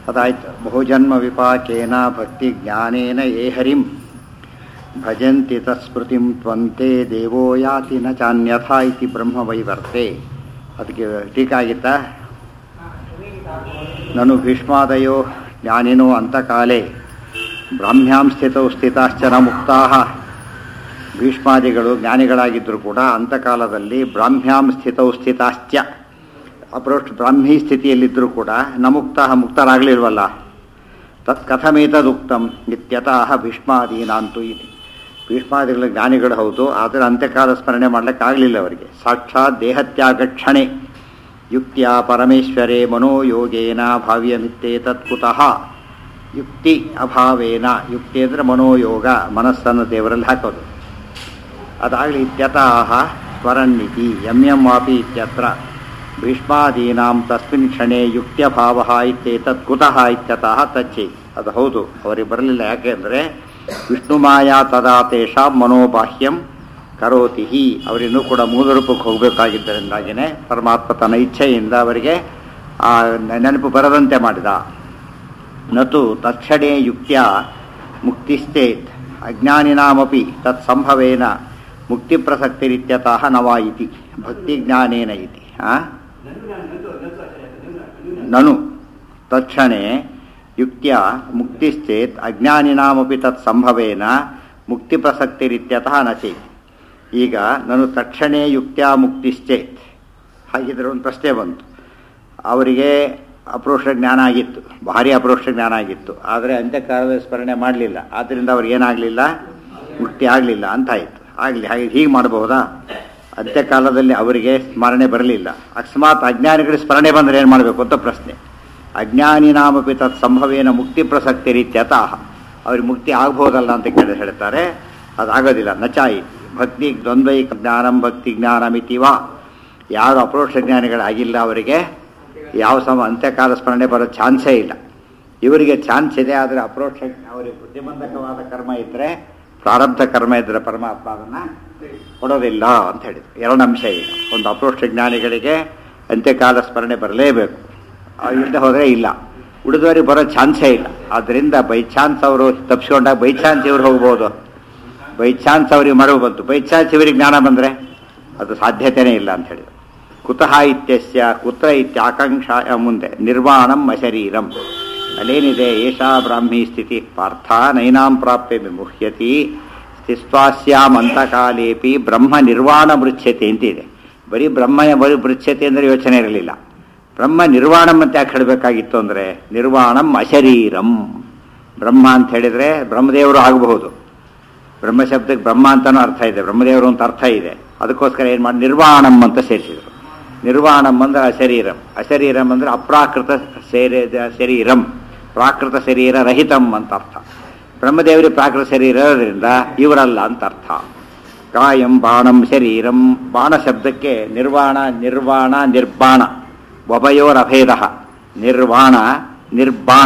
ಅದಾಯ್ತು ಬಹುಜನ್ಮ ವಿಪಾಕೇನ ಭಕ್ತಿ ಜ್ಞಾನೇನ ಯೇ ಹರಿಂ ಭಜಂತಿ ತತ್ಸ್ಮೃತಿಂ ತ್ವಂತೆ ದೇವೋ ಯಾತಿ ನ ಚಾನ್ಯಥಾ ಇತಿ ಬ್ರಹ್ಮ ವೈವರ್ತೆ ಅದಕ್ಕೆ ಟೀಕಾ ಆಗಿತ್ತಾ ನನು ಭೀಷ್ಮಾದಯೋ ಜ್ಞಾನಿನೋ ಅಂತಕಾಲೇ ಬ್ರಾಹ್ಮ್ಯಾಂ ಸ್ಥಿತೌ ಸ್ಥಿತಾಶ್ಚನ ಮುಕ್ತಾ ಭೀಷ್ಮಾದಿಗಳು ಜ್ಞಾನಿಗಳಾಗಿದ್ದರೂ ಕೂಡ ಅಂತಕಾಲದಲ್ಲಿ ಬ್ರಾಹ್ಮ್ಯಾಂ ಸ್ಥಿತೌ ಸ್ಥಿತಾಶ್ಚ ಅಪ್ರೋಚ್ ಬ್ರಾಹ್ಮಿ ಸ್ಥಿತಿಯಲ್ಲಿದ್ದರೂ ಕೂಡ ನ ಮುಕ್ತ ಮುಕ್ತರಾಗಲಿಲ್ವಲ್ಲ ತತ್ ಕಥಮೇತದುಕ್ತಂ ನಿತ್ಯತಃ ಭೀಷ್ಮಾದೀನಾಂತು ಇದೆ ಭೀಷ್ಮಾದಿಗಳ ಜ್ಞಾನಿಗಳು ಹೌದು ಆದರೆ ಅಂತ್ಯಕಾಲ ಸ್ಮರಣೆ ಮಾಡಲಿಕ್ಕಾಗಲಿಲ್ಲ ಅವರಿಗೆ ಸಾಕ್ಷಾತ್ ದೇಹತ್ಯಾಗ ಕ್ಷಣೆ ಯುಕ್ತಿಯ ಪರಮೇಶ್ವರೇ ಮನೋಯೋಗೇನ ಭಾವ್ಯಮಿತ್ತೇ ತತ್ಕುತಃ ಯುಕ್ತಿ ಅಭಾವೇನ ಯುಕ್ತಿ ಅಂದರೆ ಮನೋಯೋಗ ಮನಸ್ಸನ್ನು ದೇವರಲ್ಲಿ ಹಾಕೋದು ಅದಾಗಲಿ ಇತ್ಯತಃ ಸ್ವರನ್ನಿತಿ ಎಂ ಎಂ ವಾಪಿ ಇತ್ಯತ್ರ ಭೀಷ್ಮಾದೀನಾಂ ತಸ್ಮಿನ್ ಕ್ಷಣೆ ಯುಕ್ತ್ಯಭಾವ ಇತ್ಯೇತತ್ ಕುತಃ ಇತ್ಯತಃ ತಚ್ಚಿ ಅದು ಹೌದು ಅವರಿಗೆ ಬರಲಿಲ್ಲ ಯಾಕೆ ಅಂದರೆ ವಿಷ್ಣುಮಾಯಾ ತದಾ ತೇಷಾಂ ಮನೋಬಾಹ್ಯಂ ಕರೋತಿ ಹಿ ಅವರಿನ್ನೂ ಕೂಡ ಮೂಲ ರೂಪಕ್ಕೆ ಹೋಗಬೇಕಾಗಿದ್ದರಿಂದಾಗಿಯೇ ಪರಮಾತ್ಮ ತನ್ನ ಇಚ್ಛೆಯಿಂದ ಅವರಿಗೆ ಆ ನೆನಪು ಬರದಂತೆ ಮಾಡಿದ ನತು ತತ್ಕ್ಷಣೇ ಯುಕ್ತಿಯ ಮುಕ್ತಿಶ್ಚೇತ್ ಅಜ್ಞಾನಿನಾಮಪಿ ತತ್ ಸಂಭವೇನ ಮುಕ್ತಿಪ್ರಸಕ್ತಿರಿತ್ಯತಃ ನವ ಇತಿ ಭಕ್ತಿಜ್ಞಾನೇನ ಇತಿ ಆ? ನನು ತಕ್ಷಣೆ ಯುಕ್ತಿಯ ಮುಕ್ತಿಶ್ಚೇತ್ ಅಜ್ಞಾನಿನಾಮಪಿ ತತ್ ಸಂಭವೇನ ಮುಕ್ತಿಪ್ರಸಕ್ತಿರಿತ್ಯತಃ ನ ಚೇತ್ ಈಗ ನಾನು ತಕ್ಷಣೇ ಯುಕ್ತಿಯ ಮುಕ್ತಿಶ್ಚೇತ್ ಹಾಗಿದ್ರೆ ಒಂದು ಪ್ರಶ್ನೆ ಬಂತು ಅವರಿಗೆ ಅಪ್ರೋಷ ಜ್ಞಾನ ಆಗಿತ್ತು ಭಾರಿ ಅಪ್ರೋಷ ಜ್ಞಾನ ಆಗಿತ್ತು ಆದರೆ ಅಂತ್ಯಕಾಲದ ಸ್ಮರಣೆ ಮಾಡಲಿಲ್ಲ ಆದ್ದರಿಂದ ಅವ್ರಿಗೆ ಏನಾಗಲಿಲ್ಲ ಮುಕ್ತಿ ಆಗಲಿಲ್ಲ ಅಂತಾಯಿತು ಆಗಲಿ ಹಾಗೆ ಹೀಗೆ ಮಾಡಬಹುದಾ ಅಂತ್ಯಕಾಲದಲ್ಲಿ ಅವರಿಗೆ ಸ್ಮರಣೆ ಬರಲಿಲ್ಲ ಅಕಸ್ಮಾತ್ ಅಜ್ಞಾನಿಗಳಿಗೆ ಸ್ಮರಣೆ ಬಂದರೆ ಏನು ಮಾಡಬೇಕು ಅಂತ ಪ್ರಶ್ನೆ ಅಜ್ಞಾನಿನಾಮಪಿ ತತ್ ಸಂಭವೇನ ಮುಕ್ತಿ ಪ್ರಸಕ್ತಿ ರೀತ್ಯತಃ ಅವ್ರಿಗೆ ಮುಕ್ತಿ ಆಗ್ಬೋದಲ್ಲ ಅಂತ ಕೇಳಿ ಹೇಳ್ತಾರೆ ಅದಾಗೋದಿಲ್ಲ ನಚಾಯಿ ಭಕ್ತಿ ದ್ವಂದ್ವೈಕ ಜ್ಞಾನಂ ಭಕ್ತಿ ಜ್ಞಾನಮಿತಿವ ಯಾರು ಅಪ್ರೋಕ್ಷ ಜ್ಞಾನಿಗಳಾಗಿಲ್ಲ ಅವರಿಗೆ ಯಾವ ಸಮ ಅಂತ್ಯಕಾಲ ಸ್ಮರಣೆ ಬರೋ ಚಾನ್ಸೇ ಇಲ್ಲ ಇವರಿಗೆ ಚಾನ್ಸ್ ಇದೆ ಆದರೆ ಅಪ್ರೋಕ್ಷ ಅವರಿಗೆ ಬುದ್ಧಿಮಂದಕವಾದ ಕರ್ಮ ಇದ್ದರೆ ಪ್ರಾರಬ್ಧ ಕರ್ಮ ಇದ್ದರೆ ಪರಮಾತ್ಮ ಅದನ್ನು ಕೊಡೋದಿಲ್ಲ ಅಂತ ಹೇಳಿದ್ರು ಎರಡು ಅಂಶ ಈಗ ಒಂದು ಅಪ್ರೋಕ್ಷ ಜ್ಞಾನಿಗಳಿಗೆ ಅಂತ್ಯಕಾಲ ಸ್ಮರಣೆ ಬರಲೇಬೇಕು ಇಲ್ಲದೆ ಹೋದರೆ ಇಲ್ಲ ಉಳಿದವರಿಗೆ ಬರೋ ಚಾನ್ಸೇ ಇಲ್ಲ ಆದ್ದರಿಂದ ಬೈ ಚಾನ್ಸ್ ಅವರು ತಪ್ಪಿಸ್ಕೊಂಡಾಗ ಬೈ ಚಾನ್ಸ್ ಇವ್ರು ಹೋಗ್ಬೋದು ಬೈ ಚಾನ್ಸ್ ಅವ್ರಿಗೆ ಮರವು ಬಂತು ಬೈ ಚಾನ್ಸ್ ಇವರಿಗೆ ಜ್ಞಾನ ಬಂದರೆ ಅದು ಸಾಧ್ಯತೆಯೇ ಇಲ್ಲ ಅಂತ ಹೇಳಿದ್ರು ಕುತಃ ಇತ್ಯಸ್ಯ ಕುತ್ರ ಇತ್ಯಾಕಾಂಕ್ಷಾ ಮುಂದೆ ನಿರ್ವಾಣಂ ಅಶರೀರಂ ಅಲ್ಲೇನಿದೆ ಏಷಾ ಬ್ರಾಹ್ಮಿ ಸ್ಥಿತಿ ಪಾರ್ಥ ನೈನಾಂ ಪ್ರಾಪ್ಯ ವಿಮುಹ್ಯತಿ ಸ್ಥಿಸ್ವಾಸ್ಯಾಂ ಅಂತಕಾಲೇಪಿ ಬ್ರಹ್ಮ ನಿರ್ವಾಣ ಮೃಚ್ಯತೆ ಅಂತಿದೆ ಬರೀ ಬ್ರಹ್ಮ ಬರೀ ಮೃಚ್ಯತೆ ಅಂದರೆ ಯೋಚನೆ ಇರಲಿಲ್ಲ ಬ್ರಹ್ಮ ನಿರ್ವಾಣಂ ಅಂತ ಯಾಕೆ ಹೇಳಬೇಕಾಗಿತ್ತು ಅಂದರೆ ನಿರ್ವಾಣಂ ಅಶರೀರಂ ಬ್ರಹ್ಮ ಅಂತ ಹೇಳಿದರೆ ಬ್ರಹ್ಮದೇವರು ಆಗಬಹುದು ಬ್ರಹ್ಮ ಶಬ್ದಕ್ಕೆ ಬ್ರಹ್ಮ ಅಂತಲೂ ಅರ್ಥ ಇದೆ ಬ್ರಹ್ಮದೇವರು ಅಂತ ಅರ್ಥ ಇದೆ ಅದಕ್ಕೋಸ್ಕರ ಏನು ಮಾಡಿ ನಿರ್ವಾಣಂ ಅಂತ ಸೇರಿಸಿದರು ನಿರ್ವಾಣಂ ಅಂದರೆ ಅಶರೀರಂ ಅಶರೀರಂ ಅಂದರೆ ಅಪ್ರಾಕೃತ ಸೇರಿ ಶರೀರಂ ಪ್ರಾಕೃತ ಶರೀರ ರಹಿತಂ ಅಂತ ಅರ್ಥ ಬ್ರಹ್ಮದೇವರಿಗೆ ಪ್ರಾಕೃತ ಶರೀರ ಇರೋದ್ರಿಂದ ಇವರಲ್ಲ ಅಂತ ಅರ್ಥ ಕಾಯಂ ಬಾಣಂ ಶರೀರಂ ಬಾಣ ಶಬ್ದಕ್ಕೆ ನಿರ್ವಾಣ ನಿರ್ವಾಣ ನಿರ್ಬಾಣ ಒಭಯೋರಭೇದ ನಿರ್ವಾಣ ನಿರ್ಬಾಣ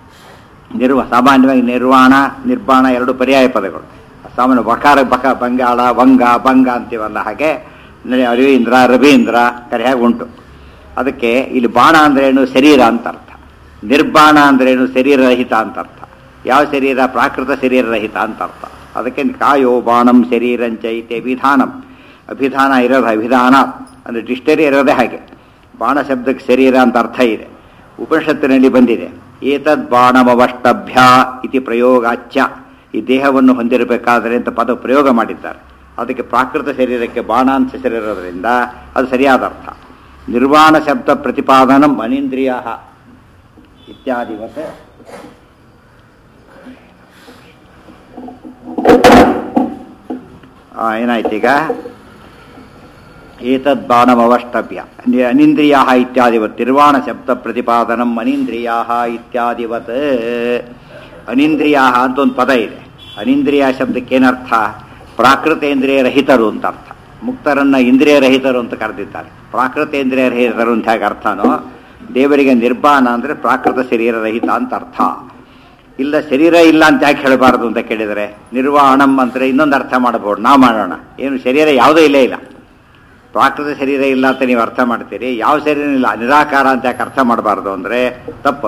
ನಿರ್ವ ಸಾಮಾನ್ಯವಾಗಿ ನಿರ್ವಾಣ ನಿರ್ಬಾಣ ಎರಡು ಪರ್ಯಾಯ ಪದಗಳು ಸಾಮಾನ್ಯ ವಕಾರ ಬಕ ಬಂಗಾಳ ವಂಗ ಬಂಗ ಅಂತೀವಲ್ಲ ಹಾಗೆ ಅರವೀಂದ್ರ ರವೀಂದ್ರ ಕರೆಯಾಗಿ ಉಂಟು ಅದಕ್ಕೆ ಇಲ್ಲಿ ಬಾಣ ಅಂದ್ರೇನು ಶರೀರ ಅಂತ ಅರ್ಥ ನಿರ್ಬಾಣ ಅಂದ್ರೇನು ಶರೀರರಹಿತ ಅಂತ ಅರ್ಥ ಯಾವ ಶರೀರ ಪ್ರಾಕೃತ ಶರೀರರಹಿತ ಅಂತ ಅರ್ಥ ಅದಕ್ಕೆ ಕಾಯೋ ಬಾಣಂ ಶರೀರಂಚೈತೆ ವಿಧಾನಂ ಅಭಿಧಾನ ಇರೋದು ಅಭಿಧಾನ ಅಂದರೆ ಡಿಕ್ಷನರಿ ಇರೋದೇ ಹಾಗೆ ಬಾಣ ಶಬ್ದಕ್ಕೆ ಶರೀರ ಅಂತ ಅರ್ಥ ಇದೆ ಉಪನಿಷತ್ತಿನಲ್ಲಿ ಬಂದಿದೆ ಏತದ್ ಬಾಣಮವಷ್ಟಭ್ಯ ಇತಿ ಪ್ರಯೋಗಾಚ್ಯ ಈ ದೇಹವನ್ನು ಹೊಂದಿರಬೇಕಾದರೆ ಅಂತ ಪದ ಪ್ರಯೋಗ ಮಾಡಿದ್ದಾರೆ ಅದಕ್ಕೆ ಪ್ರಾಕೃತ ಶರೀರಕ್ಕೆ ಬಾಣ ಅಂತ ಹೆಸರಿರೋದ್ರಿಂದ ಅದು ಸರಿಯಾದ ಅರ್ಥ ನಿರ್ವಾಣ ಶಬ್ದ ಪ್ರತಿಪಾದನಂ ಅನಿಂದ್ರಿಯ ಇತ್ಯಾದಿವತ್ ಏನಾಯ್ತು ಈಗ ಏತದ್ ಬಾಣಮವಷ್ಟಭ್ಯ ಅನಿಂದ್ರಿಯ ಇತ್ಯಾದಿವತ್ ನಿರ್ವಾಣ ಶಬ್ದ ಪ್ರತಿಪಾದನಂ ಅನಿಂದ್ರಿಯ ಇತ್ಯಾದಿವತ್ ಅನಿಂದ್ರಿಯ ಅಂತ ಒಂದು ಪದ ಇದೆ ಅನಿಂದ್ರಿಯ ಶಬ್ದಕ್ಕೆ ಏನರ್ಥ ಪ್ರಾಕೃತೇಂದ್ರಿಯ ರಹಿತರು ಅಂತ ಅರ್ಥ ಮುಕ್ತರನ್ನ ಇಂದ್ರಿಯ ರಹಿತರು ಅಂತ ಕರೆದಿದ್ದಾರೆ ಪ್ರಾಕೃತೇಂದ್ರಿಯ ರಹಿತರು ಅಂತ ಹೇಗೆ ಅರ್ಥನೋ ದೇವರಿಗೆ ನಿರ್ಬಾಣ ಅಂದರೆ ಪ್ರಾಕೃತ ಶರೀರ ರಹಿತ ಅಂತ ಅರ್ಥ ಇಲ್ಲ ಶರೀರ ಇಲ್ಲ ಅಂತ ಯಾಕೆ ಹೇಳಬಾರದು ಅಂತ ಕೇಳಿದರೆ ನಿರ್ವಾಣಂ ಅಂದರೆ ಇನ್ನೊಂದು ಅರ್ಥ ಮಾಡಬಹುದು ನಾವು ಮಾಡೋಣ ಏನು ಶರೀರ ಯಾವುದೂ ಇಲ್ಲೇ ಇಲ್ಲ ಪ್ರಾಕೃತ ಶರೀರ ಇಲ್ಲ ಅಂತ ನೀವು ಅರ್ಥ ಮಾಡ್ತೀರಿ ಯಾವ ಶರೀರ ಇಲ್ಲ ನಿರಾಕಾರ ಅಂತ ಯಾಕೆ ಅರ್ಥ ಮಾಡಬಾರ್ದು ಅಂದರೆ ತಪ್ಪು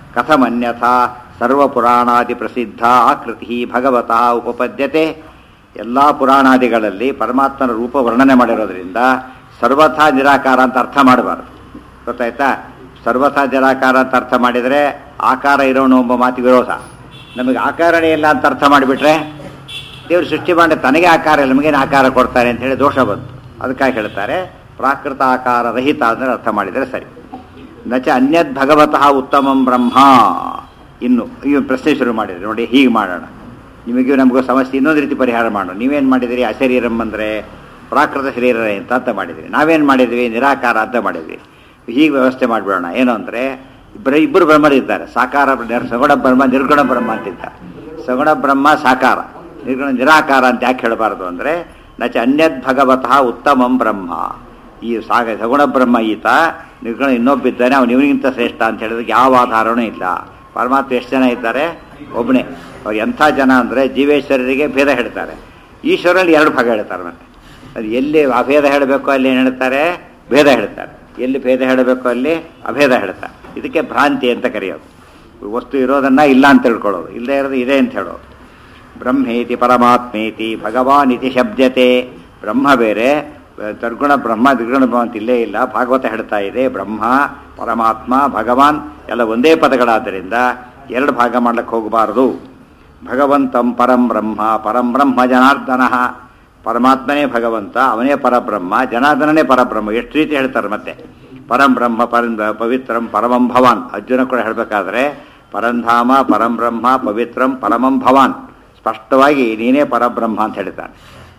ಕಥಮನ್ಯಥಾ ಸರ್ವಪುರಾಣಾದಿ ಪ್ರಸಿದ್ಧ ಆಕೃತಿ ಭಗವತಃ ಉಪಪದ್ಯತೆ ಎಲ್ಲ ಪುರಾಣಾದಿಗಳಲ್ಲಿ ಪರಮಾತ್ಮನ ರೂಪ ವರ್ಣನೆ ಮಾಡಿರೋದ್ರಿಂದ ಸರ್ವಥಾ ನಿರಾಕಾರ ಅಂತ ಅರ್ಥ ಮಾಡಬಾರ್ದು ಗೊತ್ತಾಯ್ತಾ ಸರ್ವಥಾ ನಿರಾಕಾರ ಅಂತ ಅರ್ಥ ಮಾಡಿದರೆ ಆಕಾರ ಇರೋನು ಒಬ್ಬ ಮಾತಿಗೆ ವಿರೋಧ ನಮಗೆ ಆಕಾರನೇ ಇಲ್ಲ ಅಂತ ಅರ್ಥ ಮಾಡಿಬಿಟ್ರೆ ದೇವರು ಸೃಷ್ಟಿ ಮಾಡಿ ತನಗೆ ಆಕಾರ ಇಲ್ಲ ನಮಗೇನು ಆಕಾರ ಕೊಡ್ತಾರೆ ಅಂತ ಹೇಳಿ ದೋಷ ಬಂತು ಅದಕ್ಕಾಗಿ ಹೇಳ್ತಾರೆ ಪ್ರಾಕೃತ ಆಕಾರ ರಹಿತ ಅಂದರೆ ಅರ್ಥ ಮಾಡಿದರೆ ಸರಿ ನಚ ಅನ್ಯದ್ ಭಗವತಃ ಉತ್ತಮಂ ಬ್ರಹ್ಮ ಇನ್ನು ಈ ಪ್ರಶ್ನೆ ಶುರು ಮಾಡಿದ್ರೆ ನೋಡಿ ಹೀಗೆ ಮಾಡೋಣ ನಿಮಗೆ ನಮಗೂ ಸಮಸ್ಯೆ ಇನ್ನೊಂದು ರೀತಿ ಪರಿಹಾರ ಮಾಡೋಣ ನೀವೇನು ಮಾಡಿದಿರಿ ಅಶರೀರಂ ಅಂದರೆ ಪ್ರಾಕೃತ ಶರೀರ ಅಂತ ಅಂತ ಮಾಡಿದಿರಿ ನಾವೇನು ಮಾಡಿದ್ವಿ ನಿರಾಕಾರ ಅಂತ ಮಾಡಿದ್ವಿ ಹೀಗೆ ವ್ಯವಸ್ಥೆ ಮಾಡಿಬಿಡೋಣ ಏನು ಅಂದರೆ ಇಬ್ಬರು ಇಬ್ಬರು ಬ್ರಹ್ಮರಿದ್ದಾರೆ ಸಾಕಾರ ನಿರ್- ಸಗುಣ ಬ್ರಹ್ಮ ನಿರ್ಗುಣ ಬ್ರಹ್ಮ ಅಂತಿದ್ದಾರೆ ಸಗುಣ ಬ್ರಹ್ಮ ಸಾಕಾರ ನಿರ್ಗುಣ ನಿರಾಕಾರ ಅಂತ ಯಾಕೆ ಹೇಳಬಾರ್ದು ಅಂದರೆ ನಚ ಅನ್ಯದ್ ಭಗವತಃ ಉತ್ತಮಂ ಬ್ರಹ್ಮ ಈ ಸಾಗ ಸಗುಣ ಬ್ರಹ್ಮ ಈತ ನಿರ್ಗುಣ ಇನ್ನೊಬ್ಬಿದ್ದಾನೆ ಅವನು ಇವನಿಗಿಂತ ಶ್ರೇಷ್ಠ ಅಂತ ಹೇಳಿದ್ರೆ ಯಾವ ಆಧಾರವೂ ಇಲ್ಲ ಪರಮಾತ್ಮ ಎಷ್ಟು ಜನ ಇದ್ದಾರೆ ಒಬ್ಬನೇ ಅವ್ರು ಎಂಥ ಜನ ಅಂದರೆ ಜೀವೇಶ್ವರರಿಗೆ ಭೇದ ಹೇಳ್ತಾರೆ ಈಶ್ವರಲ್ಲಿ ಎರಡು ಭಾಗ ಹೇಳ್ತಾರೆ ಮತ್ತೆ ಅದು ಎಲ್ಲಿ ಅಭೇದ ಹೇಳಬೇಕು ಅಲ್ಲಿ ಏನು ಹೇಳ್ತಾರೆ ಭೇದ ಹೇಳ್ತಾರೆ ಎಲ್ಲಿ ಭೇದ ಹೇಳಬೇಕು ಅಲ್ಲಿ ಅಭೇದ ಹೇಳ್ತಾರೆ ಇದಕ್ಕೆ ಭ್ರಾಂತಿ ಅಂತ ಕರೆಯೋದು ವಸ್ತು ಇರೋದನ್ನ ಇಲ್ಲ ಅಂತ ತಿಳ್ಕೊಳ್ಳೋದು ಇಲ್ಲದೆ ಇರೋದು ಇದೆ ಅಂತ ಹೇಳೋದು ಬ್ರಹ್ಮೇತಿ ಪರಮಾತ್ಮೇತಿ ಭಗವಾನ್ ಇತಿ ಶಬ್ದತೆ ಬ್ರಹ್ಮ ಬೇರೆ ದುರ್ಗುಣ ಬ್ರಹ್ಮ ದ್ವಿಗುಣ ಬ್ರಹ್ಮ ಅಂತ ಇಲ್ಲೇ ಇಲ್ಲ ಭಾಗವತ ಹೇಳ್ತಾ ಇದೆ ಬ್ರಹ್ಮ ಪರಮಾತ್ಮ ಭಗವಾನ್ ಎಲ್ಲ ಒಂದೇ ಪದಗಳಾದ್ದರಿಂದ ಎರಡು ಭಾಗ ಮಾಡ್ಲಿಕ್ಕೆ ಹೋಗಬಾರದು ಭಗವಂತಂ ಪರಂ ಬ್ರಹ್ಮ ಪರಂ ಬ್ರಹ್ಮ ಜನಾರ್ದನ ಪರಮಾತ್ಮನೇ ಭಗವಂತ ಅವನೇ ಪರಬ್ರಹ್ಮ ಜನಾರ್ದನನೇ ಪರಬ್ರಹ್ಮ ಎಷ್ಟು ರೀತಿ ಹೇಳ್ತಾರೆ ಮತ್ತೆ ಪರಂ ಬ್ರಹ್ಮ ಪರಂ ಪವಿತ್ರಂ ಪರಮಂ ಭವಾನ್ ಅರ್ಜುನ ಕೂಡ ಹೇಳಬೇಕಾದ್ರೆ ಪರಂಧಾಮ ಪರಂ ಬ್ರಹ್ಮ ಪವಿತ್ರಂ ಪರಮಂ ಭವಾನ್ ಸ್ಪಷ್ಟವಾಗಿ ನೀನೇ ಪರಬ್ರಹ್ಮ ಅಂತ ಹೇಳ್ತಾನೆ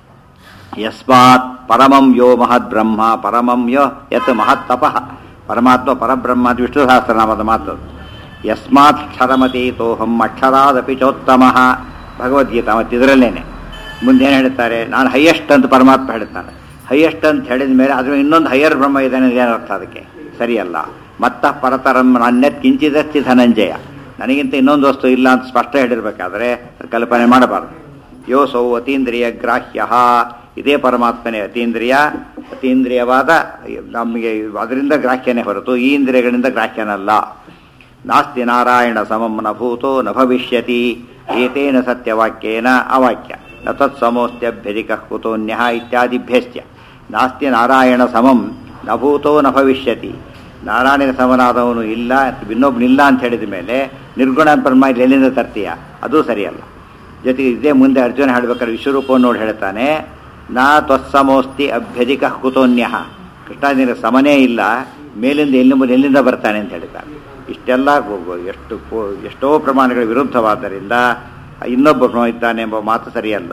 ಯಸ್ಮಾತ್ ಪರಮಂ ಯೋ ಮಹದ್ ಬ್ರಹ್ಮ ಪರಮಂ ಯೋ ಯತ್ ಮಹತ್ ತಪಃ ಪರಮಾತ್ಮ ಪರಬ್ರಹ್ಮ ಅಂತ ವಿಷ್ಣು ಸಹಸ್ರನಾಮದ ಮಾತು ಯಸ್ಮಾತ್ ಕ್ಷರಮತೀತೋಹಂ ಅಕ್ಷರಾದಪಿ ಚೋತ್ತಮ ಭಗವದ್ಗೀತಾ ಮತ್ತು ಇದರಲ್ಲೇನೆ ಮುಂದೆ ಏನು ಹೇಳ್ತಾರೆ ನಾನು ಹೈಯೆಸ್ಟ್ ಅಂತ ಪರಮಾತ್ಮ ಹೇಳ್ತಾನೆ ಹೈಯೆಸ್ಟ್ ಅಂತ ಹೇಳಿದ ಮೇಲೆ ಅದ್ರ ಇನ್ನೊಂದು ಹೈಯರ್ ಬ್ರಹ್ಮ ಇದ್ದಾನೆ ಅಂತ ಏನರ್ಥ ಅದಕ್ಕೆ ಸರಿಯಲ್ಲ ಮತ್ತ ಪರತರಂ ಅನ್ಯತ್ ಕಿಂಚಿದಸ್ತಿ ಧನಂಜಯ ನನಗಿಂತ ಇನ್ನೊಂದು ವಸ್ತು ಇಲ್ಲ ಅಂತ ಸ್ಪಷ್ಟ ಹೇಳಿರ್ಬೇಕಾದ್ರೆ ಕಲ್ಪನೆ ಮಾಡಬಾರ್ದು ಯೋಸೌ ಅತೀಂದ್ರಿಯ ಗ್ರಾಹ್ಯ ಇದೇ ಪರಮಾತ್ಮನೇ ಅತೀಂದ್ರಿಯ ಅತೀಂದ್ರಿಯವಾದ ನಮಗೆ ಅದರಿಂದ ಗ್ರಾಹ್ಯನೇ ಹೊರತು ಈ ಇಂದ್ರಿಯಗಳಿಂದ ಗ್ರಾಹ್ಯನಲ್ಲ ನಾಸ್ತಿ ನಾರಾಯಣ ಸಮಂ ನ ಭೂತೋ ನ ಭವಿಷ್ಯತಿ ಏತೇನ ಸತ್ಯವಾಕ್ಯೇನ ಅವಾಕ್ಯ ನ ತತ್ಸಮೋಸ್ತ್ಯಭ್ಯಧಿಕ ಕುತೋನ್ಯ ಇತ್ಯಾದಿಭ್ಯಶ್ಚ ನಾಸ್ತಿ ನಾರಾಯಣ ಸಮಂ ನ ಭೂತೋ ನ ಭವಿಷ್ಯತಿ ನಾರಾಯಣ ಸಮನಾದವನು ಇಲ್ಲ ಇನ್ನೊಬ್ಬನಿಲ್ಲ ಅಂತ ಹೇಳಿದ ಮೇಲೆ ನಿರ್ಗುಣ ಬ್ರಹ್ಮ ಇಲ್ಲಿ ಎಲ್ಲಿಂದ ತರ್ತೀಯ ಅದು ಸರಿಯಲ್ಲ ಜೊತೆಗೆ ಇದೇ ಮುಂದೆ ಅರ್ಜುನ ಹೇಳ್ಬೇಕಾದ್ರೆ ವಿಶ್ವರೂಪವನ್ನು ನೋಡಿ ಹೇಳ್ತಾನೆ ನಾ ತ್ವತ್ಸಮೋಸ್ತಿ ಅಭ್ಯಧಿಕ ಕುತೋನ್ಯ ಕೃಷ್ಣಾಜಿನ ಸಮನೇ ಇಲ್ಲ ಮೇಲಿಂದ ಎಲ್ಲಿ ಎಲ್ಲಿಂದ ಬರ್ತಾನೆ ಅಂತ ಹೇಳ್ತಾನೆ ಇಷ್ಟೆಲ್ಲ ಗೊ- ಗೊ- ಎಷ್ಟು ಕೋ- ಎಷ್ಟೋ ಪ್ರಮಾಣಗಳ ವಿರುದ್ಧವಾದ್ದರಿಂದ ಇನ್ನೊಬ್ಬ ಇದ್ದಾನೆ ಎಂಬ ಮಾತು ಸರಿಯಲ್ಲ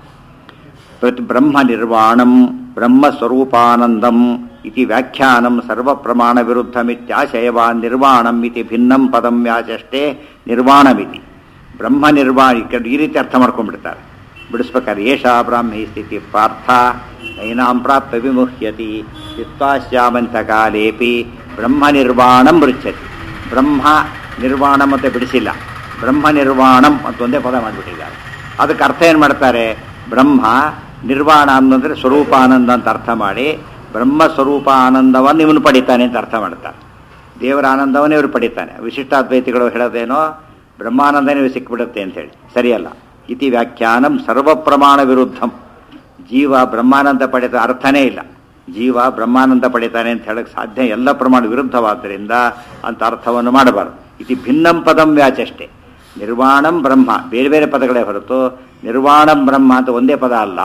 ಪ್ರತಿ ಬ್ರಹ್ಮ ನಿರ್ವಾಣಂ ಬ್ರಹ್ಮ ಸ್ವರೂಪಾನಂದಂ ಇತಿ ವ್ಯಾಖ್ಯಾನಂ ಸರ್ವ ಪ್ರಮಾಣ ವಿರುದ್ಧಮಿತ್ಯಾಶಯವಾನ್ ನಿರ್ವಾಣಂ ಇತಿ ಭಿನ್ನಂ ಪದಂ ವ್ಯಾಚಷ್ಟೇ ನಿರ್ವಾಣಮಿತಿ ಬ್ರಹ್ಮ ನಿರ್ವಾಣ ಈ ಕಡೆ ಈ ರೀತಿ ಅರ್ಥ ಮಾಡ್ಕೊಂಡ್ಬಿಡ್ತಾರೆ ಬಿಡಿಸ್ಬೇಕಾದ್ರೆ ಏಷಾ ಬ್ರಾಹ್ಮಿ ಸ್ಥಿತಿ ಪಾರ್ಥ ನೈನಾಂ ಪ್ರಾಪ್ತ ವಿಮುಹ್ಯತಿ ಚಿತ್ವಾಶ್ಯಾಮಂತ ಕಾಲೇಪಿ ಬ್ರಹ್ಮ ನಿರ್ವಾಣಂ ಮೃಚ್ಛತಿ ಬ್ರಹ್ಮ ನಿರ್ವಾಣ ಮತ್ತೆ ಬಿಡಿಸಿಲ್ಲ ಬ್ರಹ್ಮ ನಿರ್ವಾಣಂ ಅಂತ ಒಂದೇ ಪದ ಮಾಡಿಬಿಟ್ಟಿದ್ದಾರೆ ಅದಕ್ಕೆ ಅರ್ಥ ಏನು ಮಾಡ್ತಾರೆ ಬ್ರಹ್ಮ ನಿರ್ವಾಣ ಅನ್ನೋದ್ರೆ ಸ್ವರೂಪಾನಂದ ಅಂತ ಅರ್ಥ ಮಾಡಿ ಬ್ರಹ್ಮ ಸ್ವರೂಪ ಆನಂದವನ್ನು ಇವನು ಪಡಿತಾನೆ ಅಂತ ಅರ್ಥ ಮಾಡ್ತಾರೆ ದೇವರ ಆನಂದವನ್ನೇ ಇವರು ಪಡಿತಾನೆ ವಿಶಿಷ್ಟಾದ್ವೈತಿಗಳು ಹೇಳೋದೇನೋ ಬ್ರಹ್ಮಾನಂದನೇ ಇವ್ರಿಗೆ ಸಿಕ್ಬಿಡುತ್ತೆ ಅಂತ ಹೇಳಿ ಸರಿಯಲ್ಲ ಇತಿ ವ್ಯಾಖ್ಯಾನಂ ಸರ್ವ ಪ್ರಮಾಣ ವಿರುದ್ಧಂ ಜೀವ ಬ್ರಹ್ಮಾನಂದ ಪಡೆದ ಅರ್ಥನೇ ಇಲ್ಲ ಜೀವ ಬ್ರಹ್ಮಾನಂದ ಪಡಿತಾನೆ ಅಂತ ಹೇಳಕ್ ಸಾಧ್ಯ ಎಲ್ಲ ಪ್ರಮಾಣ ವಿರುದ್ಧವಾದ್ದರಿಂದ ಅಂತ ಅರ್ಥವನ್ನು ಮಾಡಬಾರದು ಇತಿ ಭಿನ್ನಂ ಪದಂ ವ್ಯಾಚಷ್ಟೇ ನಿರ್ವಾಣಂ ಬ್ರಹ್ಮ ಬೇರೆ ಬೇರೆ ಪದಗಳೇ ಹೊರತು ನಿರ್ವಾಣಂ ಬ್ರಹ್ಮ ಅಂತ ಒಂದೇ ಪದ ಅಲ್ಲ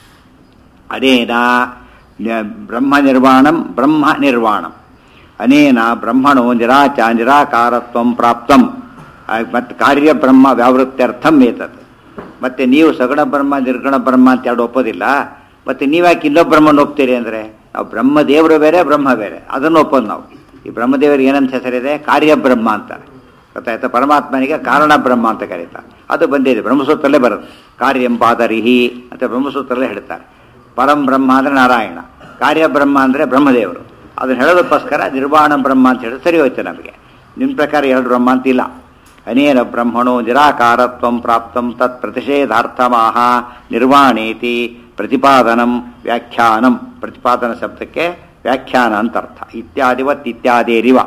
ಅನೇನ ನ- ಬ್ರಹ್ಮ ನಿರ್ವಾಣಂ ಬ್ರಹ್ಮ ನಿರ್ವಾಣಂ ಅನೇನ ಬ್ರಹ್ಮಣೋ ನಿರಾಚ ನಿರಾಕಾರತ್ವಂ ಪ್ರಾಪ್ತಂ ಮತ್ತು ಕಾರ್ಯ ಬ್ರಹ್ಮ ವ್ಯಾವೃತ್ಯರ್ಥಂ ಏತತ್ ಮತ್ತೆ ನೀವು ಸಗುಣ ಬ್ರಹ್ಮ ನಿರ್ಗುಣ ಬ್ರಹ್ಮ ಅಂತ ಎರಡು ಒಪ್ಪೋದಿಲ್ಲ ಮತ್ತೆ ನೀವ್ಯಾಕೆ ಇನ್ನೊಬ್ಬ ಬ್ರಹ್ಮನ ಒಪ್ತೀರಿ ಅಂದರೆ ನಾವು ಬ್ರಹ್ಮ ದೇವರು ಬೇರೆ ಬ್ರಹ್ಮ ಬೇರೆ ಅದನ್ನು ಒಪ್ಪೋದು ನಾವು ಈ ಬ್ರಹ್ಮದೇವರಿಗೆ ಏನಂತ ಹೆಸರಿದೆ ಕಾರ್ಯ ಬ್ರಹ್ಮ ಅಂತಾರೆ ಗೊತ್ತಾಯ್ತಾ ಪರಮಾತ್ಮನಿಗೆ ಕಾರಣ ಬ್ರಹ್ಮ ಅಂತ ಕರೀತಾರೆ ಅದು ಬಂದಿದೆ ಬ್ರಹ್ಮಸೂತ್ರಲ್ಲೇ ಬರುತ್ತೆ ಕಾರ್ಯಂ ಪಾದರಿಹಿ ಅಂತ ಬ್ರಹ್ಮಸೂತ್ರಲ್ಲೇ ಹೇಳ್ತಾರೆ ಪರಂ ಬ್ರಹ್ಮ ಅಂದರೆ ನಾರಾಯಣ ಕಾರ್ಯ ಬ್ರಹ್ಮ ಅಂದರೆ ಬ್ರಹ್ಮದೇವರು ಅದನ್ನು ಹೇಳೋದಕ್ಕೋಸ್ಕರ ನಿರ್ವಾಣ ಬ್ರಹ್ಮ ಅಂತ ಹೇಳಿದ್ರೆ ಸರಿ ಹೋಯ್ತು ನಮಗೆ ನಿಮ್ಮ ಪ್ರಕಾರ ಎರಡು ಬ್ರಹ್ಮ ಅಂತಿಲ್ಲ ಅನೇನ ಬ್ರಹ್ಮಣೋ ನಿರಾಕಾರತ್ವಂ ಪ್ರಾಪ್ತಂ ತತ್ ಪ್ರತಿಷೇಧಾರ್ಥಮಾಹ ನಿರ್ವಾಣೇತಿ ಪ್ರತಿಪಾದನಂ ವ್ಯಾಖ್ಯಾನಂ ಪ್ರತಿಪಾದನ ಶಬ್ದಕ್ಕೆ ವ್ಯಾಖ್ಯಾನ ಅಂತ ಅರ್ಥ ಇತ್ಯಾದಿವತ್ ಇತ್ಯಾದಿರಿವ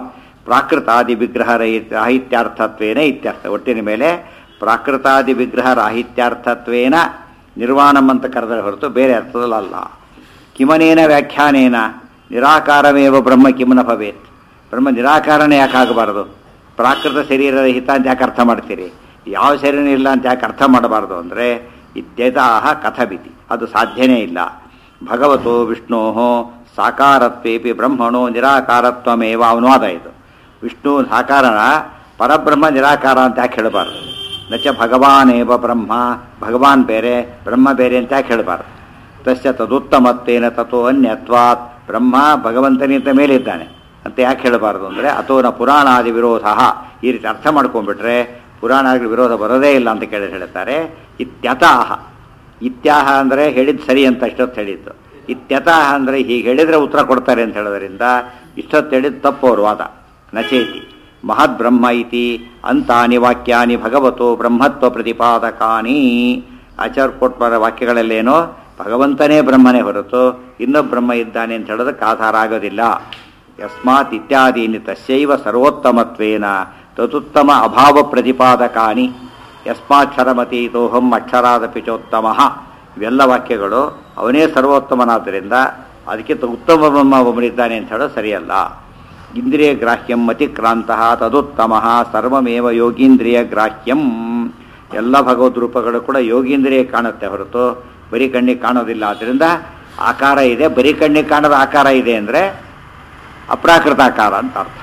ಪ್ರಾಕೃತಾದಿ ವಿಗ್ರಹ ರಹಿ- ರಾಹಿತ್ಯಾರ್ಥತ್ವೇನ ಇತ್ಯರ್ಥ ಒಟ್ಟಿನ ಮೇಲೆ ಪ್ರಾಕೃತಾದಿ ವಿಗ್ರಹ ರಾಹಿತ್ಯಾರ್ಥತ್ವೇನ ನಿರ್ವಾಣಂ ಅಂತ ಕರೆದರೆ ಹೊರತು ಬೇರೆ ಅರ್ಥದಲ್ಲಲ್ಲ ಕಿಮನೇನ ವ್ಯಾಖ್ಯಾನೇನ ನಿರಾಕಾರಮೇವ ಬ್ರಹ್ಮ ಕಿಮನ ಭವೇತ್ ಬ್ರಹ್ಮ ನಿರಾಕಾರನೇ ಯಾಕೆ ಆಗಬಾರದು ಪ್ರಾಕೃತ ಶರೀರರಹಿತ ಅಂತ ಯಾಕೆ ಅರ್ಥ ಮಾಡ್ತೀರಿ ಯಾವ ಶರೀರ ಇಲ್ಲ ಅಂತ ಯಾಕೆ ಅರ್ಥ ಮಾಡಬಾರದು ಅಂದರೆ ಇತ್ಯತಾಹ ಕಥಬಿತಿ ಅದು ಸಾಧ್ಯನೇ ಇಲ್ಲ ಭಗವತೋ ವಿಷ್ಣೋ ಸಾಕಾರತ್ವೇಪಿ ಬ್ರಹ್ಮಣೋ ನಿರಾಕಾರತ್ವಮೇವ ಅನುವಾದ ಇದು ವಿಷ್ಣು ಸಾಕಾರನ ಪರಬ್ರಹ್ಮ ನಿರಾಕಾರ ಅಂತ ಯಾಕೆ ಹೇಳಬಾರ್ದು ನಚ ಭಗವಾನೇವ ಬ್ರಹ್ಮ ಭಗವಾನ್ ಬೇರೆ ಬ್ರಹ್ಮ ಬೇರೆ ಅಂತ ಯಾಕೆ ಹೇಳಬಾರ್ದು ತಸ್ಯ ತದುತ್ತಮತ್ತೇನ ತಥೋ ಅನ್ಯತ್ವಾತ್ ಬ್ರಹ್ಮ ಭಗವಂತನಿಂದ ಮೇಲಿದ್ದಾನೆ ಅಂತ ಯಾಕೆ ಹೇಳಬಾರ್ದು ಅಂದರೆ ಅಥೋನ ಪುರಾಣಾದಿ ವಿರೋಧ ಈ ರೀತಿ ಅರ್ಥ ಮಾಡ್ಕೊಂಡ್ಬಿಟ್ರೆ ಪುರಾಣಾದಿ ವಿರೋಧ ಬರೋದೇ ಇಲ್ಲ ಅಂತ ಕೇಳಿ ಹೇಳ್ತಾರೆ ಇತ್ಯತಾಹ ಇತ್ಯಾಹ ಅಂದರೆ ಹೇಳಿದ್ದು ಸರಿ ಅಂತ ಇಷ್ಟೊತ್ತು ಹೇಳಿದ್ದು ಇತ್ಯತಃ ಅಂದರೆ ಹೀಗೆ ಹೇಳಿದರೆ ಉತ್ತರ ಕೊಡ್ತಾರೆ ಅಂತ ಹೇಳೋದ್ರಿಂದ ಇಷ್ಟೊತ್ತು ಹೇಳಿದ್ದು ತಪ್ಪು ಅವ್ರ ವಾದ ನಚೇತಿ ಮಹದ್ ಬ್ರಹ್ಮ ಇತಿ ಅಂತಾನಿ ವಾಕ್ಯಾನಿ ಭಗವತೋ ಬ್ರಹ್ಮತ್ವ ಪ್ರತಿಪಾದಕಾನಿ ಆಚಾರ್ಯ ಕೊಟ್ಟ ವಾಕ್ಯಗಳಲ್ಲೇನೋ ಭಗವಂತನೇ ಬ್ರಹ್ಮನೇ ಹೊರತು ಇನ್ನೊಬ್ಬ ಬ್ರಹ್ಮ ಇದ್ದಾನೆ ಅಂತ ಹೇಳೋದಕ್ಕೆ ಆಧಾರ ಆಗೋದಿಲ್ಲ ಯಸ್ಮಾತ್ ಇತ್ಯಾದೀನಿ ತಸ್ಯೈವ ಸರ್ವೋತ್ತಮತ್ವೇನ ತದುತ್ತಮ ಅಭಾವ ಪ್ರತಿಪಾದಕಾನಿ ಯಸ್ಮಾಕ್ಷರಮತೀತೋಹಂ ಅಕ್ಷರಾದಪಿ ಚೋತ್ತಮ ಇವೆಲ್ಲ ವಾಕ್ಯಗಳು ಅವನೇ ಸರ್ವೋತ್ತಮನಾದ್ದರಿಂದ ಅದಕ್ಕಿಂತ ಉತ್ತಮ ಬ್ರಹ್ಮ ಒಬ್ಬನಿದ್ದಾನೆ ಅಂತ ಹೇಳೋದು ಸರಿಯಲ್ಲ ಇಂದ್ರಿಯ ಗ್ರಾಹ್ಯಂ ಅತಿಕ್ರಾಂತ ತದುತ್ತಮ ಸರ್ವಮೇವ ಯೋಗೀಂದ್ರಿಯ ಗ್ರಾಹ್ಯಂ ಎಲ್ಲ ಭಗವದ್ ರೂಪಗಳು ಕೂಡ ಯೋಗೀಂದ್ರಿಯ ಕಾಣುತ್ತೆ ಹೊರತು ಬರೀ ಕಣ್ಣಿಗೆ ಕಾಣೋದಿಲ್ಲ ಆದ್ದರಿಂದ ಆಕಾರ ಇದೆ ಬರೀ ಕಣ್ಣಿಗೆ ಕಾಣದ ಆಕಾರ ಇದೆ ಅಂದರೆ ಅಪ್ರಾಕೃತ ಆಕಾರ ಅಂತ ಅರ್ಥ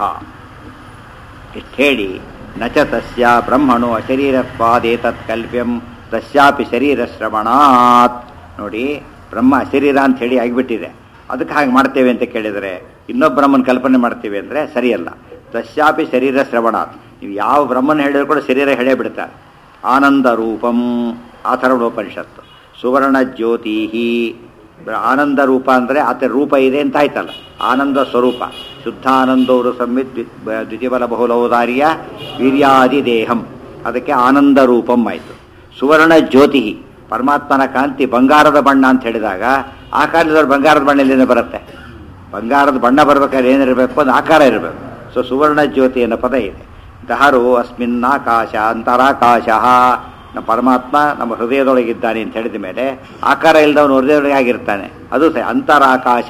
ಇಷ್ಟು ಹೇಳಿ ನಚ ತಸ್ಯ ಬ್ರಹ್ಮಣು ಅಶರೀರತ್ವಾದೇತತ್ ಕಲ್ಪ್ಯಂ ತಸ್ಯಾಪಿ ಶರೀರ ಶ್ರವಣಾತ್ ನೋಡಿ ಬ್ರಹ್ಮ ಅಶರೀರ ಅಂತ ಹೇಳಿ ಆಗಿಬಿಟ್ಟಿದೆ ಅದಕ್ಕೆ ಹಾಗೆ ಮಾಡ್ತೇವೆ ಅಂತ ಕೇಳಿದರೆ ಇನ್ನೊಬ್ಬ ಬ್ರಹ್ಮನ ಕಲ್ಪನೆ ಮಾಡ್ತೀವಿ ಅಂದರೆ ಸರಿಯಲ್ಲ ತಸ್ಯಾಪಿ ಶರೀರ ಶ್ರವಣಾತ್ ನೀವು ಯಾವ ಬ್ರಹ್ಮನ ಹೇಳಿದ್ರು ಕೂಡ ಶರೀರ ಹೇಳೇ ಬಿಡ್ತಾರೆ ಆನಂದ ರೂಪಂ ಆಥರ್ವಣೋಪನಿಷತ್ತು ಸುವರ್ಣ ಜ್ಯೋತಿ ಆನಂದ ರೂಪ ಅಂದರೆ ಆತ ರೂಪ ಇದೆ ಅಂತ ಆಯ್ತಲ್ಲ ಆನಂದ ಸ್ವರೂಪ ಶುದ್ಧಾನಂದವರು ಸಂವಿತ್ ದ್ವಿತೀಯಬಲ ಬಹುಲೌದಾರ್ಯ ವೀರ್ಯಾದಿ ದೇಹಂ ಅದಕ್ಕೆ ಆನಂದ ರೂಪಂ ಆಯಿತು ಸುವರ್ಣ ಜ್ಯೋತಿ ಪರಮಾತ್ಮನ ಕಾಂತಿ ಬಂಗಾರದ ಬಣ್ಣ ಅಂತ ಹೇಳಿದಾಗ ಆ ಕಾಲದವ್ರು ಬಂಗಾರದ ಬಣ್ಣ ಎಲ್ಲಿಂದ ಬರುತ್ತೆ ಬಂಗಾರದ ಬಣ್ಣ ಬರ್ಬೇಕಾದ್ರೆ ಏನಿರಬೇಕು ಒಂದು ಆಕಾರ ಇರಬೇಕು ಸೊ ಸುವರ್ಣ ಜ್ಯೋತಿ ಅನ್ನೋ ಪದ ಇದೆ ದಹರು ಅಸ್ಮಿನ್ ಆಕಾಶ ಅಂತರಾಕಾಶ ನಮ್ಮ ಪರಮಾತ್ಮ ನಮ್ಮ ಹೃದಯದೊಳಗಿದ್ದಾನೆ ಅಂತ ಹೇಳಿದ ಮೇಲೆ ಆಕಾರ ಇಲ್ಲದವನು ಹೃದಯದೊಳಗೆ ಆಗಿರ್ತಾನೆ ಅದು ಸಹ ಅಂತರಾಕಾಶ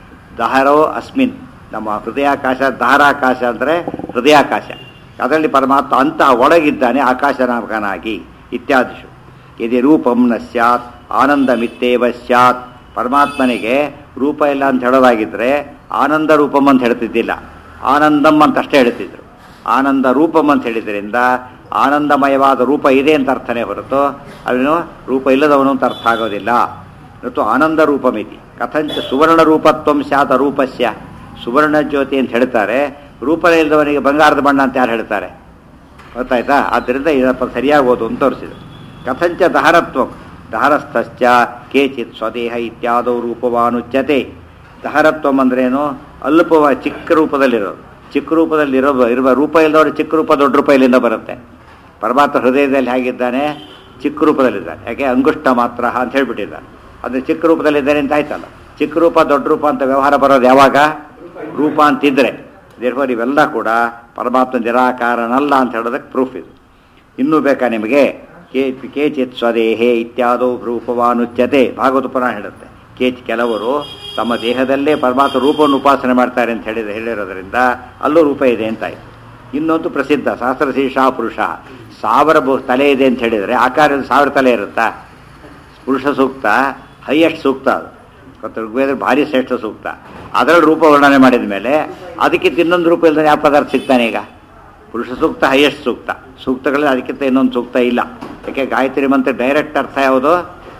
ದಹರೋ ಅಸ್ಮಿನ್ ನಮ್ಮ ಹೃದಯಾಕಾಶ ದಹರಾಕಾಶ ಅಂದರೆ ಹೃದಯಾಕಾಶ ಅದರಲ್ಲಿ ಪರಮಾತ್ಮ ಅಂತ ಒಳಗಿದ್ದಾನೆ ಆಕಾಶನಾಮಕನಾಗಿ ಇತ್ಯಾದಿಶು ಯದಿ ರೂಪಂ ನ ಸ್ಯಾತ್ ಆನಂದ ಮಿತ್ತೇವ ಸ್ಯಾತ್ ಪರಮಾತ್ಮನಿಗೆ ರೂಪ ಇಲ್ಲ ಅಂತ ಹೇಳೋದಾಗಿದ್ದರೆ ಆನಂದ ರೂಪಂ ಅಂತ ಹೇಳ್ತಿದ್ದಿಲ್ಲ ಆನಂದಂ ಅಂತ ಅಷ್ಟೇ ಹೇಳ್ತಿದ್ರು ಆನಂದ ರೂಪಂ ಅಂತ ಹೇಳಿದ್ರಿಂದ ಆನಂದಮಯವಾದ ರೂಪ ಇದೆ ಅಂತ ಅರ್ಥನೇ ಹೊರತು ಅವನು ರೂಪ ಇಲ್ಲದವನು ಅಂತ ಅರ್ಥ ಆಗೋದಿಲ್ಲ ಮತ್ತು ಆನಂದ ರೂಪಮಿತಿ ಕಥಂಚ ಸುವರ್ಣ ರೂಪತ್ವಂ ಸ್ಯಾತ ರೂಪಸ್ಯ ಸುವರ್ಣ ಜ್ಯೋತಿ ಅಂತ ಹೇಳ್ತಾರೆ ರೂಪನೇ ಇಲ್ಲದವನಿಗೆ ಬಂಗಾರದ ಬಣ್ಣ ಅಂತ ಯಾರು ಹೇಳ್ತಾರೆ ಗೊತ್ತಾಯ್ತಾ ಆದ್ದರಿಂದ ಇದಪ್ಪ ಸರಿಯಾಗೋದು ಅಂತ ತೋರಿಸಿದ್ರು ಕಥಂಚ ದಹರತ್ವ ದಹರಸ್ಥಶ್ಚ ಕೇಚಿತ್ ಸ್ವದೇಹ ಇತ್ಯಾದೌ ರೂಪವಾನುಚ್ಯತೆ ದಹರತ್ವಂ ಅಂದ್ರೇನು ಅಲ್ಪವ ಚಿಕ್ಕ ರೂಪದಲ್ಲಿರೋದು ಚಿಕ್ಕ ರೂಪದಲ್ಲಿರೋ ಇರುವ ರೂಪ ಇಲ್ಲದವರು ಚಿಕ್ಕ ರೂಪ ದೊಡ್ಡ ರೂಪ ಇಲ್ಲಿಂದ ಬರುತ್ತೆ ಪರಮಾತ್ಮ ಹೃದಯದಲ್ಲಿ ಹೇಗಿದ್ದಾನೆ ಚಿಕ್ಕ ರೂಪದಲ್ಲಿದ್ದಾನೆ ಯಾಕೆ ಅಂಗುಷ್ಟ ಮಾತ್ರ ಅಂತ ಹೇಳ್ಬಿಟ್ಟಿದ್ದಾನೆ ಅದು ಚಿಕ್ಕ ರೂಪದಲ್ಲಿದ್ದಾನೆ ಅಂತ ಆಯ್ತಲ್ಲ ಚಿಕ್ಕ ರೂಪ ದೊಡ್ಡ ರೂಪ ಅಂತ ವ್ಯವಹಾರ ಬರೋದು ಯಾವಾಗ ರೂಪ ಅಂತಿದ್ರೆ ದೇರ್ಫೋರ್ ಇವೆಲ್ಲ ಕೂಡ ಪರಮಾತ್ಮ ನಿರಾಕಾರನಲ್ಲ ಅಂತ ಹೇಳೋದಕ್ಕೆ ಪ್ರೂಫ್ ಇದು ಇನ್ನೂ ಬೇಕಾ ನಿಮಗೆ ಕೇ ಕೇಚಿತ್ ಸ್ವದೇಹೇ ಇತ್ಯಾದೋ ರೂಪವಾನುಚ್ಯತೆ ಭಾಗವತ ಪುರಾಣ ಹೇಳುತ್ತೆ ಕೇಚ್ ಕೆಲವರು ತಮ್ಮ ದೇಹದಲ್ಲೇ ಪರಮಾತ್ಮ ರೂಪವನ್ನು ಉಪಾಸನೆ ಮಾಡ್ತಾರೆ ಅಂತ ಹೇಳಿದ ಹೇಳಿರೋದ್ರಿಂದ ಅಲ್ಲೂ ರೂಪ ಇದೆ ಅಂತಾಯ್ತು ಇನ್ನೊಂದು ಪ್ರಸಿದ್ಧ ಸಹಸ್ರ ಶೀರ್ಷ ಪುರುಷ ಸಾವಿರ ಬು ತಲೆ ಇದೆ ಅಂತ ಹೇಳಿದರೆ ಆಕಾರದ ಸಾವಿರ ತಲೆ ಇರುತ್ತಾ ಪುರುಷ ಸೂಕ್ತ ಹೈಯೆಸ್ಟ್ ಸೂಕ್ತ ಅದು ಮತ್ತು ಋಗ್ವೇದ ಭಾರಿ ಶ್ರೇಷ್ಠ ಸೂಕ್ತ ಅದರಲ್ಲಿ ರೂಪ ವರ್ಣನೆ ಮಾಡಿದ ಮೇಲೆ ಅದಕ್ಕಿಂತ ಇನ್ನೊಂದು ರೂಪ ಇಲ್ಲದೆ ಯಾವ ಪದಾರ್ಥ ಸಿಗ್ತಾನೆ ಈಗ ಪುರುಷ ಸೂಕ್ತ ಹೈಯೆಸ್ಟ್ ಸೂಕ್ತ ಸೂಕ್ತಗಳಲ್ಲಿ ಅದಕ್ಕಿಂತ ಇನ್ನೊಂದು ಸೂಕ್ತ ಇಲ್ಲ ಯಾಕೆ ಗಾಯತ್ರಿ ಮಂತ್ರ ಡೈರೆಕ್ಟ್ ಅರ್ಥ ಯಾವುದು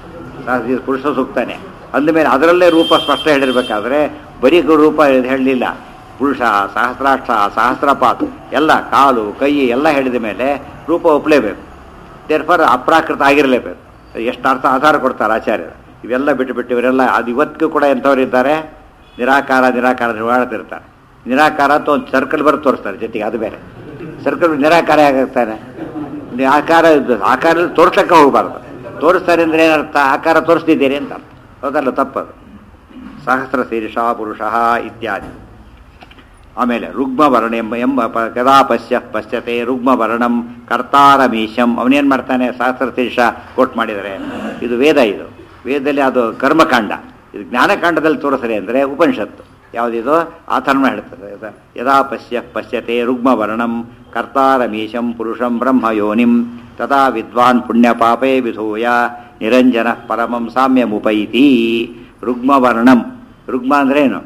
ಇದು ಪುರುಷ ಸೂಕ್ತಾನೆ ಅಂದಮೇಲೆ ಅದರಲ್ಲೇ ರೂಪ ಸ್ಪಷ್ಟ ಹೇಳಿರ್ಬೇಕಾದ್ರೆ ಬರೀ ರೂಪ ಹೇಳಲಿಲ್ಲ ಪುರುಷ ಸಹಸ್ರಾಕ್ಷ ಸಹಸ್ರಪಾತ್ ಎಲ್ಲ ಕಾಲು ಕೈ ಎಲ್ಲ ಹೇಳಿದ ಮೇಲೆ ರೂಪ ಒಪ್ಪಲೇಬೇಕು ದೇರ್ಫರ್ ಅಪ್ರಾಕೃತ ಆಗಿರಲೇಬೇಕು ಎಷ್ಟು ಅರ್ಥ ಆಧಾರ ಕೊಡ್ತಾರೆ ಆಚಾರ್ಯರು ಇವೆಲ್ಲ ಬಿಟ್ಟು ಬಿಟ್ಟು ಇವರೆಲ್ಲ ಅದು ಇವತ್ತಿಗೂ ಕೂಡ ಎಂಥವ್ರು ಇದ್ದಾರೆ ನಿರಾಕಾರ ನಿರಾಕಾರ ನಿರ್ವಾಳ್ತಿರ್ತಾರೆ ನಿರಾಕಾರ ಅಂತ ಒಂದು ಸರ್ಕಲ್ ಬರೆದು ತೋರಿಸ್ತಾರೆ ಜೊತೆಗೆ ಅದು ಬೇರೆ ಸರ್ಕಲ್ ನಿರಾಕಾರ ಆಗುತ್ತಾನೆ ಆಕಾರ ಆಕಾರ ತೋರ್ಸಕ್ಕೆ ಹೋಗಬಾರ್ದು ತೋರಿಸ್ತಾರೆ ಅಂದರೆ ಏನರ್ಥ ಆಕಾರ ತೋರಿಸ್ತಿದ್ದೀರಿ ಅಂತ ಅರ್ಥ ಹೌದಲ್ಲ ತಪ್ಪದು ಸಹಸ್ರ ಶೀರ್ಷ ಪುರುಷ ಇತ್ಯಾದಿ ಆಮೇಲೆ ರುಗ್ಮವರ್ಣ ಎಂಬ ಎಂಬ ಪ- ಕದಾ ಪಶ್ಯ ಪಶ್ಯತೆ ರುಗ್ಮವರ್ಣಂ ಕರ್ತಾರಮೀಶಂ ಅವನೇನು ಮಾಡ್ತಾನೆ ಶಾಸ್ತ್ರತೀಶ ಕೋಟ್ ಮಾಡಿದರೆ ಇದು ವೇದ ಇದು ವೇದದಲ್ಲಿ ಅದು ಕರ್ಮಕಾಂಡ ಇದು ಜ್ಞಾನಕಾಂಡದಲ್ಲಿ ತೋರಿಸ್ರಿ ಅಂದರೆ ಉಪನಿಷತ್ತು ಯಾವುದಿದು ಆಥರ್ಮ ಹೇಳ್ತದೆ ಇದು. ಯದಾ ಪಶ್ಯ ಪಶ್ಯತೆ ರುಗ್ಮವರ್ಣಂ ಕರ್ತಾರಮೀಶಂ ಪುರುಷಂ ಬ್ರಹ್ಮಯೋನಿಂ ತದಾ ವಿದ್ವಾನ್ ಪುಣ್ಯ ಪಾಪೇ ವಿಧೂಯ ನಿರಂಜನ ಪರಮಂ ಸಾಮ್ಯಮುಪೈತಿ ರುಗ್ಮವರ್ಣಂ ರುಗ್ಮ ಅಂದ್ರೆ ಏನು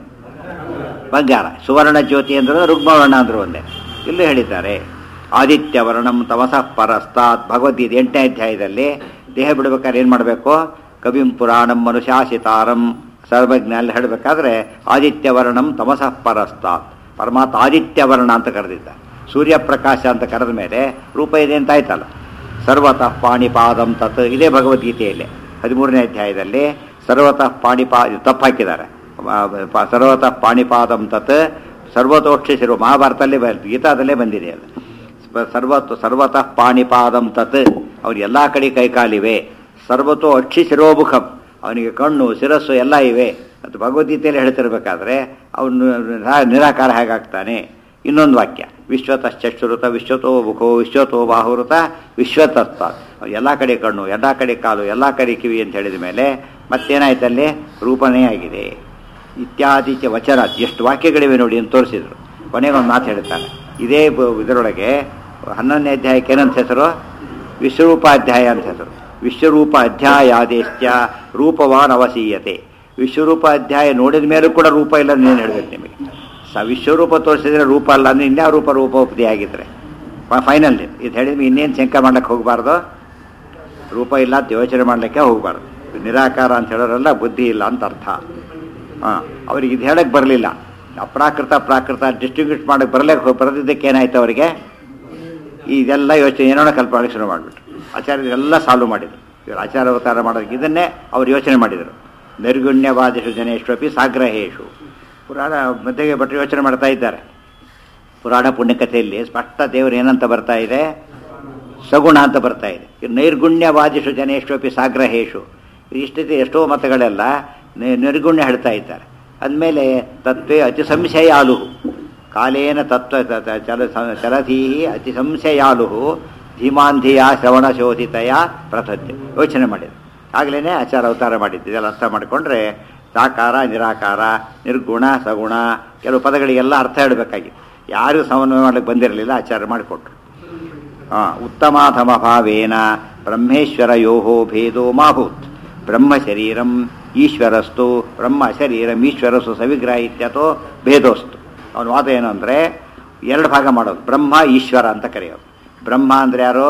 ಬಂಗಾರ ಸುವರ್ಣ ಜ್ಯೋತಿ ಅಂದ್ರೆ ರುಗ್ಮವರ್ಣ ಅಂದ್ರು ಒಂದೇ ಇಲ್ಲೂ ಹೇಳಿದ್ದಾರೆ ಆದಿತ್ಯ ವರ್ಣಂ ತಮಸಃ ಪರಸ್ತಾತ್ ಭಗವದ್ಗೀತೆ ಎಂಟನೇ ಅಧ್ಯಾಯದಲ್ಲಿ ದೇಹ ಬಿಡಬೇಕಾದ್ರೆ ಏನು ಮಾಡಬೇಕು ಕವಿಂ ಪುರಾಣಂ ಮನುಶಾಸಿತಾರಂ ಸರ್ವಜ್ಞ ಅಲ್ಲಿ ಹೇಳಬೇಕಾದ್ರೆ ಆದಿತ್ಯ ವರ್ಣಂ ತಮಸಃ ಪರಸ್ತಾತ್ ಪರಮಾತ್ಮ ಆದಿತ್ಯ ವರ್ಣ ಅಂತ ಕರೆದಿದ್ದ ಸೂರ್ಯಪ್ರಕಾಶ ಅಂತ ಕರೆದ ಮೇಲೆ ರೂಪ ಇದೆ ಅಂತ ಆಯ್ತಲ್ಲ ಸರ್ವತಃ ಪಾಣಿಪಾದಂ ತತ್ ಇದೇ ಭಗವದ್ಗೀತೆಯಲ್ಲಿ ಹದಿಮೂರನೇ ಅಧ್ಯಾಯದಲ್ಲಿ ಸರ್ವತಃ ಪಾಣಿಪಾ ಇದು ತಪ್ಪು ಹಾಕಿದ್ದಾರೆ ಪ- ಸರ್ವತಃ ಪಾಣಿಪಾದಂ ತತ್ ಸರ್ವತೋಕ್ಷಿಸಿರುವ ಮಹಾಭಾರತಲ್ಲೇ ಬ- ಗೀತಾದಲ್ಲೇ ಬಂದಿದೆ ಅದು ಸ್ವ- ಸರ್ವತ್ ಸರ್ವತಃ ಪಾಣಿಪಾದಂ ತತ್ ಅವ್ರು ಎಲ್ಲ ಕಡೆ ಕೈಕಾಲಿವೆ ಸರ್ವತೋ ಅಕ್ಷಿಸಿರೋಮುಖಂ ಅವನಿಗೆ ಕಣ್ಣು ಶಿರಸ್ಸು ಎಲ್ಲ ಇವೆ ಅದು ಭಗವದ್ಗೀತೆಯಲ್ಲಿ ಹೇಳ್ತಿರ್ಬೇಕಾದ್ರೆ ಅವನು ನಿರಾ- ನಿರಾಕಾರ ಹೇಗಾಗ್ತಾನೆ ಇನ್ನೊಂದು ವಾಕ್ಯ ವಿಶ್ವತಶ್ಚಶ್ರುತ ವಿಶ್ವತೋ ಮುಖೋ ವಿಶ್ವತೋ ಬಾಹುರುತ ವಿಶ್ವತತ್ವ ಎಲ್ಲ ಕಡೆ ಕಣ್ಣು ಎಲ್ಲ ಕಡೆ ಕಾಲು ಎಲ್ಲ ಕಡೆ ಕಿವಿ ಅಂತ ಹೇಳಿದ ಮೇಲೆ ಮತ್ತೇನಾಯ್ತಲ್ಲಿ ರೂಪನೇ ಆಗಿದೆ ಇತ್ಯಾದಿ ಚ ವಚನ ಎಷ್ಟು ವಾಕ್ಯಗಳಿವೆ ನೋಡಿ ಅಂತ ತೋರಿಸಿದ್ರು ಕೊನೆಗೆ ಒಂದು ಮಾತು ಹೇಳ್ತಾನೆ ಇದೇ ಬ- ಇದರೊಳಗೆ ಹನ್ನೊಂದನೇ ಅಧ್ಯಾಯಕ್ಕೆ ಏನಂತ ಹೆಸರು ವಿಶ್ವರೂಪಾಧ್ಯಾಯ ಅಂತ ಹೆಸರು ವಿಶ್ವರೂಪ ಅಧ್ಯಾಯಾದೇಶ್ಯ ರೂಪವಾನ್ ಅವಸೀಯತೆ ವಿಶ್ವರೂಪ ಅಧ್ಯಾಯ ನೋಡಿದ ಮೇಲೂ ಕೂಡ ರೂಪ ಇಲ್ಲ ನೀನು ಹೇಳ್ಬೇಕು ನಿಮಗೆ ಸ ವಿಶ್ವರೂಪ ತೋರಿಸಿದ್ರೆ ರೂಪ ಅಲ್ಲ ಅಂದ್ರೆ ಇನ್ಯಾವ ರೂಪ ರೂಪೋಪದಿ ಆಗಿದ್ರೆ ಫೈನಲ್ ಇದು ಹೇಳಿದ್ಮೇಲೆ ಇನ್ನೇನು ಶಂಕ ಮಾಡ್ಲಿಕ್ಕೆ ಹೋಗಬಾರ್ದು ರೂಪ ಇಲ್ಲ ಅಂತ ಯೋಚನೆ ಮಾಡಲಿಕ್ಕೆ ಹೋಗಬಾರ್ದು ನಿರಾಕಾರ ಅಂತ ಹೇಳೋರಲ್ಲ ಬುದ್ಧಿ ಇಲ್ಲ ಅಂತ ಅರ್ಥ ಹಾಂ ಅವ್ರಿಗೆ ಇದು ಹೇಳಕ್ಕೆ ಬರಲಿಲ್ಲ ಅಪ್ರಾಕೃತ ಪ್ರಾಕೃತ ಡಿಸ್ಟ್ರಿಬ್ಯೂಟ್ ಮಾಡಕ್ಕೆ ಬರಲಿಕ್ಕೆ ಬರದಿದ್ದಕ್ಕೆ ಏನಾಯ್ತು ಅವರಿಗೆ ಇದೆಲ್ಲ ಯೋಚನೆ ಏನೋ ಕಲ್ಪನೆ ಶುರು ಮಾಡಿಬಿಟ್ರು ಆಚಾರ್ಯರೆಲ್ಲ ಸಾಲ್ವ್ ಮಾಡಿದ್ರು ಇವರು ಆಚಾರ ಅವತಾರ ಮಾಡೋದಕ್ಕೆ ಇದನ್ನೇ ಅವ್ರು ಯೋಚನೆ ಮಾಡಿದರು ನಿರ್ಗುಣ್ಯವಾದಿಷು ಜನೇಶ್ವಪಿ ಸಾಗ್ರಹೇಶು ಪುರಾಣ ಮಧ್ಯೆ ಭಟ್ರು ಯೋಚನೆ ಮಾಡ್ತಾ ಇದ್ದಾರೆ ಪುರಾಣ ಪುಣ್ಯಕಥೆಯಲ್ಲಿ ಸ್ಪಷ್ಟ ದೇವರು ಏನಂತ ಬರ್ತಾ ಇದೆ ಸಗುಣ ಅಂತ ಬರ್ತಾ ಇದೆ ಇನ್ನು ನೈರ್ಗುಣ್ಯವಾದಿಷು ಜನೇಶ್ವಪಿ ಸಾಗ್ರಹೇಶು ಇಷ್ಟಕ್ಕೆ ಎಷ್ಟೋ ಮತಗಳೆಲ್ಲ ನಿ- ನಿರ್ಗುಣ್ಯ ಹೇಳ್ತಾ ಇದ್ದಾರೆ ಅಂದಮೇಲೆ ತತ್ವೇ ಅತಿ ಸಂಶಯಾಲು ಕಾಲೇನ ತತ್ವ ತ- ತ- ಚಲ ಚಲಧೀ ಅತಿ ಸಂಶಯಾಲು ಧೀಮಾಂಧಿಯ ಶ್ರವಣ ಶೋಧಿತಯ ಪ್ರಥಜ್ಯ ಯೋಚನೆ ಮಾಡಿದ್ರು ಆಗ್ಲೇ ಆಚಾರ ಅವತಾರ ಮಾಡಿದ್ದು ಇದೆಲ್ಲ ಅರ್ಥ ಮಾಡಿಕೊಂಡ್ರೆ ಸಾಕಾರ ನಿರಾಕಾರ ನಿರ್ಗುಣ ಸಗುಣ ಕೆಲವು ಪದಗಳಿಗೆಲ್ಲ ಅರ್ಥ ಹೇಳಬೇಕಾಗಿತ್ತು ಯಾರು ಸಮನ್ವಯ ಮಾಡ್ಲಿಕ್ಕೆ ಬಂದಿರಲಿಲ್ಲ ಆಚಾರ ಮಾಡಿಕೊಟ್ರು ಆ, ಉತ್ತಮಾಧಮ ಭಾವೇನ ಬ್ರಹ್ಮೇಶ್ವರ ಯೋಹೋ ಭೇದೋ ಮಾಭೂತ್ ಬ್ರಹ್ಮ ಶರೀರಂ ಈಶ್ವರಸ್ತು ಬ್ರಹ್ಮ ಶರೀರಂ ಈಶ್ವರಸ್ತು ಸವಿಗ್ರಹ ಇತ್ಯತೋ ಭೇದೋಸ್ತು ಅವನ ವಾದ ಏನು ಅಂದರೆ ಎರಡು ಭಾಗ ಮಾಡೋದು ಬ್ರಹ್ಮ ಈಶ್ವರ ಅಂತ ಕರೆಯೋದು ಬ್ರಹ್ಮ ಅಂದರೆ ಯಾರು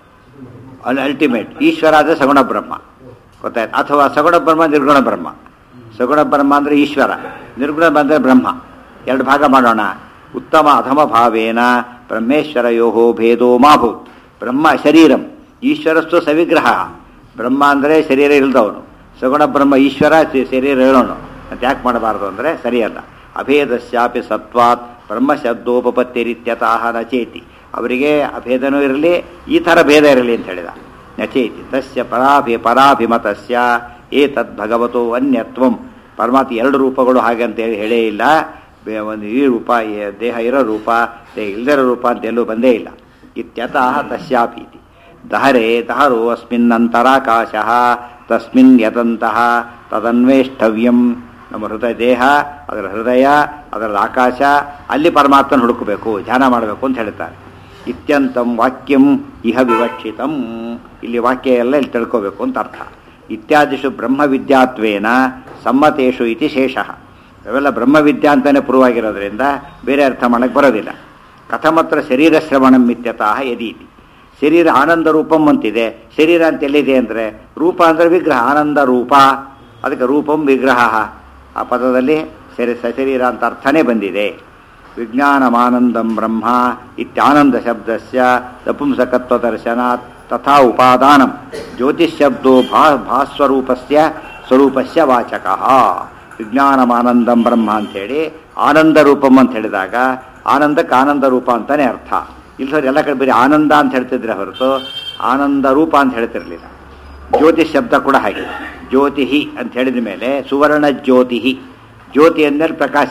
ಅಲ್ಲಿ ಅಲ್ಟಿಮೇಟ್ ಈಶ್ವರ ಅಂದರೆ ಸಗುಣ ಬ್ರಹ್ಮ ಗೊತ್ತಾಯ್ತು ಅಥವಾ ಸಗುಣ ಬ್ರಹ್ಮ ನಿರ್ಗುಣ ಬ್ರಹ್ಮ ಸಗುಣ ಬ್ರಹ್ಮ ಅಂದರೆ ಈಶ್ವರ ನಿರ್ಗುಣ ಅಂದರೆ ಬ್ರಹ್ಮ ಎರಡು ಭಾಗ ಮಾಡೋಣ ಉತ್ತಮ ಅಧಮ ಭಾವೇನ ಬ್ರಹ್ಮೇಶ್ವರ ಯೋಹೋ ಭೇದೋ ಮಾಭೂತ್ ಬ್ರಹ್ಮ ಶರೀರಂ ಈಶ್ವರಸ್ತು ಸವಿಗ್ರಹ ಬ್ರಹ್ಮ ಅಂದರೆ ಶರೀರ ಇಲ್ದವನು ಸಗುಣ ಬ್ರಹ್ಮ ಈಶ್ವರ ಶ- ಶರೀರ ಹೇಳೋನು ಅಂತ ಯಾಕೆ ಮಾಡಬಾರ್ದು ಅಂದರೆ ಸರಿಯಲ್ಲ ಅಭೇದಸ್ಯಾಪಿ ಸತ್ವಾತ್ ಬ್ರಹ್ಮ ಶಬ್ದೋಪಪತ್ತಿರಿತ್ಯತಃ ನಚೇತಿ ಅವರಿಗೆ ಅಭೇದನೂ ಇರಲಿ ಈ ಥರ ಭೇದ ಇರಲಿ ಅಂತ ಹೇಳಿದ ನಚೇತಿ ತಸ್ಯ ಪರಾಭಿ ಪರಾಭಿಮತಸ್ಯ ಏತದ್ ಭಗವತೋ ಅನ್ಯತ್ವಂ ಪರಮಾತ್ಮ ಎರಡು ರೂಪಗಳು ಹಾಗೆ ಅಂತೇಳಿ ಹೇಳೇ ಇಲ್ಲ ಬೇ- ಒಂದು ಈ ರೂಪ ಈ ದೇಹ ಇರೋ ರೂಪ ದೇಹ ಇಲ್ಲದಿರೋ ರೂಪ ಅಂತ ಎಲ್ಲೂ ಬಂದೇ ಇಲ್ಲ ಇತ್ಯತಃ ತಸ್ಯಾಪೀತಿ ದಹರೆ ದಹರೋ ಅಸ್ಮಿನ್ನಂತರಾಕಾಶ ತಸ್ಮಿನ್ ಯದಂತಹ ತದನ್ವೇಷ್ಟವ್ಯಂ ನಮ್ಮ ಹೃದಯ ದೇಹ ಅದರ ಹೃದಯ ಅದರ ಆಕಾಶ ಅಲ್ಲಿ ಪರಮಾತ್ಮನ ಹುಡುಕಬೇಕು ಧ್ಯಾನ ಮಾಡಬೇಕು ಅಂತ ಹೇಳ್ತಾರೆ ಇತ್ಯಂತಂ ವಾಕ್ಯಂ ಇಹ ವಿವಕ್ಷಿತಂ ಇಲ್ಲಿ ವಾಕ್ಯ ಎಲ್ಲ ಇಲ್ಲಿ ತಿಳ್ಕೋಬೇಕು ಅಂತ ಅರ್ಥ ಇತ್ಯಾದಿಷು ಬ್ರಹ್ಮವಿದ್ಯಾತ್ವೇನ ಸಮ್ಮತೇಶು ಇತಿ ಶೇಷಃ ಅವೆಲ್ಲ ಬ್ರಹ್ಮವಿದ್ಯಾ ಅಂತಾನೆ ಪ್ರೂವ್ ಆಗಿರೋದ್ರಿಂದ ಬೇರೆ ಅರ್ಥ ಮಾಡಕ್ಕೆ ಬರೋದಿಲ್ಲ ಕಥಮತ್ರ ಶರೀರ ಶ್ರವಣಂ ಇತ್ಯತಃ ಯದೀತಿ ಶರೀರ ಆನಂದ ರೂಪಂ ಅಂತಿದೆ ಶರೀರ ಅಂತ ಎಲ್ಲಿದೆ ಅಂದರೆ ರೂಪ ಅಂದರೆ ವಿಗ್ರಹ ಆನಂದ ರೂಪ ಅದಕ್ಕೆ ರೂಪಂ ವಿಗ್ರಹ ಆ ಪದದಲ್ಲಿ ಶರೀರ ಸಶರೀರ ಅಂತ ಅರ್ಥನೇ ಬಂದಿದೆ ವಿಜ್ಞಾನಮಾನಂದಂ ಬ್ರಹ್ಮ ಇತ್ಯಾನಂದ ಶಬ್ದಸ್ಯ ನಪುಂಸಕತ್ವ ದರ್ಶನಾತ್ ತಥಾ ಉಪಾದಾನಂ ಜ್ಯೋತಿಷ್ಶಬ್ದೋ ಭಾ ಭಾಸ್ವರೂಪಸ್ಯ ಸ್ವರೂಪಸ್ಯ ವಾಚಕಃ ವಿಜ್ಞಾನಮಾನಂದಂ ಬ್ರಹ್ಮ ಅಂಥೇಳಿ ಆನಂದ ರೂಪಂ ಅಂತ ಹೇಳಿದಾಗ ಆನಂದಕ್ಕೆ ಆನಂದ ರೂಪ ಅಂತಾನೆ ಅರ್ಥ ಇಲ್ಲಿ ಎಲ್ಲ ಕಡೆ ಬರೀ ಆನಂದ ಅಂತ ಹೇಳ್ತಿದ್ರೆ ಹೊರತು ಆನಂದ ರೂಪ ಅಂತ ಹೇಳ್ತಿರ್ಲಿಲ್ಲ ಜ್ಯೋತಿ ಶಬ್ದ ಕೂಡ ಹಾಗೆ ಜ್ಯೋತಿಹಿ ಅಂತ ಹೇಳಿದ ಮೇಲೆ ಸುವರ್ಣ ಜ್ಯೋತಿಹಿ ಜ್ಯೋತಿ ಅಂದ್ಮೇಲೆ ಪ್ರಕಾಶ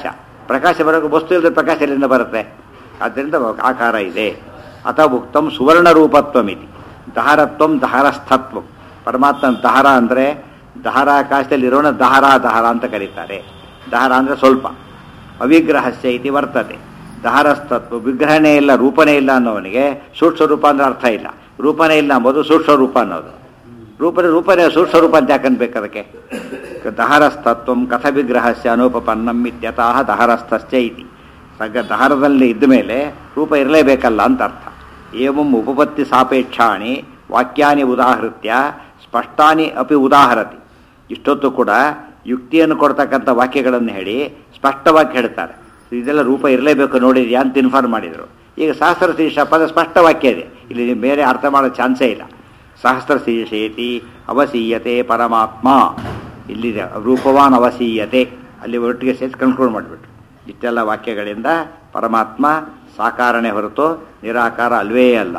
ಪ್ರಕಾಶ ಬರೋಕೆ ವಸ್ತು ಇಲ್ಲದೆ ಪ್ರಕಾಶ ಎಲ್ಲಿಂದ ಬರುತ್ತೆ ಆದ್ದರಿಂದ ಆಕಾರ ಇದೆ ಅಥವಾ ಉಕ್ತಂ ಸುವರ್ಣ ರೂಪತ್ವಮಿತಿ ದಹರತ್ವಂ ದಹರಸ್ಥತ್ವಂ ಪರಮಾತ್ಮ ದಹರ ಅಂದರೆ ದಹರಾಕಾಶದಲ್ಲಿ ಇರೋಣ ದಹರ ದಹರ ಅಂತ ಕರೀತಾರೆ ದಹರ ಅಂದರೆ ಸ್ವಲ್ಪ ಅವಿಗ್ರಹಸ್ಯ ಇತಿ ವರ್ತತೆ ದಹರಸ್ತತ್ವ ವಿಗ್ರಹನೇ ಇಲ್ಲ ರೂಪನೇ ಇಲ್ಲ ಅನ್ನೋವನಿಗೆ ಸೂಕ್ಷ್ಮ ರೂಪ ಅಂದ್ರೆ ಅರ್ಥ ಇಲ್ಲ ರೂಪನೇ ಇಲ್ಲ ಅಂಬೋದು ಸೂಕ್ಷ್ಮ ರೂಪ ಅನ್ನೋದು ರೂಪನೇ ರೂಪನೇ ಸೂಕ್ಷ್ಮ ರೂಪ ಅಂತ ಯಾಕನ್ಬೇಕು ಅದಕ್ಕೆ ದಹರಸ್ತತ್ವಂ ಕಥ ವಿಗ್ರಹಸ್ಯ ಅನುಪಪನ್ನಂ ಇತ್ಯತಃ ದಹರಸ್ಥಶ್ಚ ಇತಿ ಸಗ ದಹರದಲ್ಲಿ ಇದ್ದ ಮೇಲೆ ರೂಪ ಇರಲೇಬೇಕಲ್ಲ ಅಂತ ಅರ್ಥ ಏವಂ ಉಪಪತ್ತಿ ಸಾಪೇಕ್ಷಾಣಿ ವಾಕ್ಯಾನಿ ಉದಾಹೃತ್ಯ ಸ್ಪಷ್ಟಾನಿ ಅಪಿ ಉದಾಹರತಿ ಇಷ್ಟೊತ್ತು ಕೂಡ ಯುಕ್ತಿಯನ್ನು ಕೊಡ್ತಕ್ಕಂಥ ವಾಕ್ಯಗಳನ್ನು ಹೇಳಿ ಸ್ಪಷ್ಟವಾಗಿ ಹೇಳ್ತಾರೆ ಇದೆಲ್ಲ ರೂಪ ಇರಲೇಬೇಕು ನೋಡಿದ್ಯಾ ಅಂತ ಇನ್ಫಾರ್ಮ್ ಮಾಡಿದರು ಈಗ ಸಹಸ್ರ ಶೀರ್ಷ ಪದ ಸ್ಪಷ್ಟ ವಾಕ್ಯ ಇದೆ ಇಲ್ಲಿ ಬೇರೆ ಅರ್ಥ ಮಾಡೋ ಚಾನ್ಸೇ ಇಲ್ಲ ಸಹಸ್ರ ಶೀರ್ಷೇತಿ ಅವಸೀಯತೆ ಪರಮಾತ್ಮ ಇಲ್ಲಿದೆ ರೂಪವಾನ್ ಅವಸೀಯತೆ ಅಲ್ಲಿ ಒಟ್ಟಿಗೆ ಸೇರಿಸಿ ಕನ್ಕ್ಲೂಡ್ ಮಾಡಿಬಿಟ್ರು ಇಷ್ಟೆಲ್ಲ ವಾಕ್ಯಗಳಿಂದ ಪರಮಾತ್ಮ ಸಾಕಾರನೇ ಹೊರತು ನಿರಾಕಾರ ಅಲ್ವೇ ಅಲ್ಲ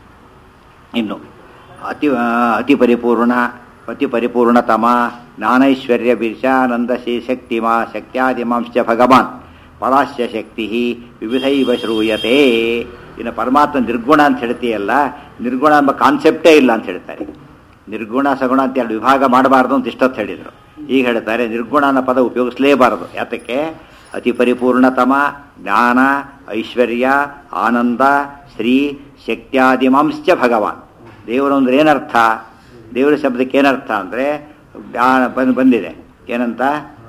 ಇನ್ನು ಅತಿ ಅತಿ ಪರಿಪೂರ್ಣ ಅತಿ ಪರಿಪೂರ್ಣತಮ ಜ್ಞಾನೈಶ್ವರ್ಯ ಬಿರ್ಷಾನಂದ ಶಕ್ತಿಮಾ ಶಕ್ತ್ಯಾದಿಮಾಂಶ ಭಗವಾನ್ ಪರಾಸ್ಯ ಶಕ್ತಿ ವಿವಿಧೈವ ಶ್ರೂಯತೆ ಇನ್ನು ಪರಮಾತ್ಮ ನಿರ್ಗುಣ ಅಂತ ಹೇಳ್ತೀಯಲ್ಲ ನಿರ್ಗುಣ ಎಂಬ ಕಾನ್ಸೆಪ್ಟೇ ಇಲ್ಲ ಅಂತ ಹೇಳ್ತಾರೆ ನಿರ್ಗುಣ ಸಗುಣ ಅಂತ ಎರಡು ವಿಭಾಗ ಮಾಡಬಾರ್ದು ಅಂತ ಇಷ್ಟೊತ್ತು ಹೇಳಿದರು ಈಗ ಹೇಳ್ತಾರೆ ನಿರ್ಗುಣ ಅನ್ನೋ ಪದ ಉಪಯೋಗಿಸಲೇಬಾರದು ಯಾತಕ್ಕೆ ಅತಿ ಪರಿಪೂರ್ಣತಮ ಜ್ಞಾನ ಐಶ್ವರ್ಯ ಆನಂದ ಶ್ರೀ ಶಕ್ತ್ಯಾದಿಮಾಂಶ್ಚ ಭಗವಾನ್ ದೇವರು ಅಂದ್ರೆ ಏನರ್ಥ ದೇವರ ಶಬ್ದಕ್ಕೆ ಏನರ್ಥ ಅಂದರೆ ಜ್ಞಾನ ಬಂದು ಬಂದಿದೆ ಏನಂತ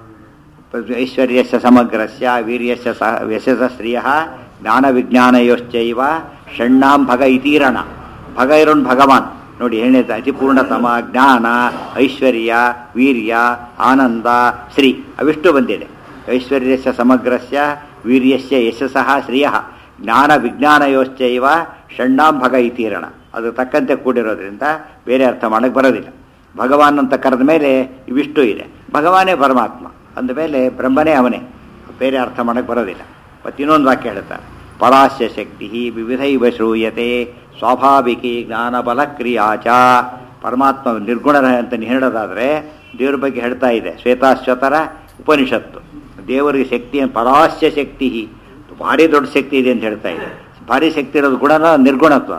ಐಶ್ವರ್ಯಸ್ಯ ಸಮಗ್ರಸ್ಯ ವೀರ್ಯಸ್ಯ ಸಹ ಯಶಸ ಶ್ರಿಯ ಜ್ಞಾನ ವಿಜ್ಞಾನಯೋಶ್ಚೈವ ಷಣ್ಣಾಂ ಭಗ ಇತೀರಣ ಭಗ ಇರೋನ್ ಭಗವಾನ್ ನೋಡಿ ಹೇಳಿದ ಅತಿಪೂರ್ಣತಮ ಜ್ಞಾನ ಐಶ್ವರ್ಯ ವೀರ್ಯ ಆನಂದ ಶ್ರೀ ಅವಿಷ್ಟು ಬಂದಿದೆ ಐಶ್ವರ್ಯಸ್ಯ ಸಮಗ್ರಸ್ಯ ವೀರ್ಯಸ್ಯ ಯಶಸ್ಸಃ ಶ್ರಿಯ ಜ್ಞಾನ ವಿಜ್ಞಾನಯೋಶ್ಚೈವ ಷಣ್ಣಾಂ ಭಗ ಇತೀರಣ ಅದು ತಕ್ಕಂತೆ ಕೂಡಿರೋದ್ರಿಂದ ಬೇರೆ ಅರ್ಥ ಮಾಡಕ್ಕೆ ಬರೋದಿಲ್ಲ ಭಗವಾನ್ ಅಂತ ಕರೆದ ಮೇಲೆ ಇವಿಷ್ಟು ಇದೆ ಭಗವಾನೇ ಪರಮಾತ್ಮ ಅಂದಮೇಲೆ ಬ್ರಹ್ಮನೇ ಅವನೇ ಬೇರೆ ಅರ್ಥ ಮಾಡಕ್ಕೆ ಬರೋದಿಲ್ಲ ಮತ್ತು ಇನ್ನೊಂದು ವಾಕ್ಯ ಹೇಳ್ತಾರೆ ಪರಾಸ್ಯ ಶಕ್ತಿ ವಿವಿಧೈವ ಶ್ರೂಯತೆ ಸ್ವಾಭಾವಿಕಿ ಜ್ಞಾನಬಲ ಕ್ರಿಯಾಚ ಪರಮಾತ್ಮ ನಿರ್ಗುಣ ಅಂತ ಹೇಳೋದಾದರೆ ದೇವ್ರ ಬಗ್ಗೆ ಹೇಳ್ತಾ ಇದೆ ಶ್ವೇತಾಶ್ವತರ ಉಪನಿಷತ್ತು ದೇವರಿಗೆ ಶಕ್ತಿ ಪರಾಸ್ಯ ಶಕ್ತಿ ಭಾರಿ ದೊಡ್ಡ ಶಕ್ತಿ ಇದೆ ಅಂತ ಹೇಳ್ತಾ ಇದೆ ಭಾರಿ ಶಕ್ತಿ ಇರೋದು ಗುಣನ ನಿರ್ಗುಣತ್ವ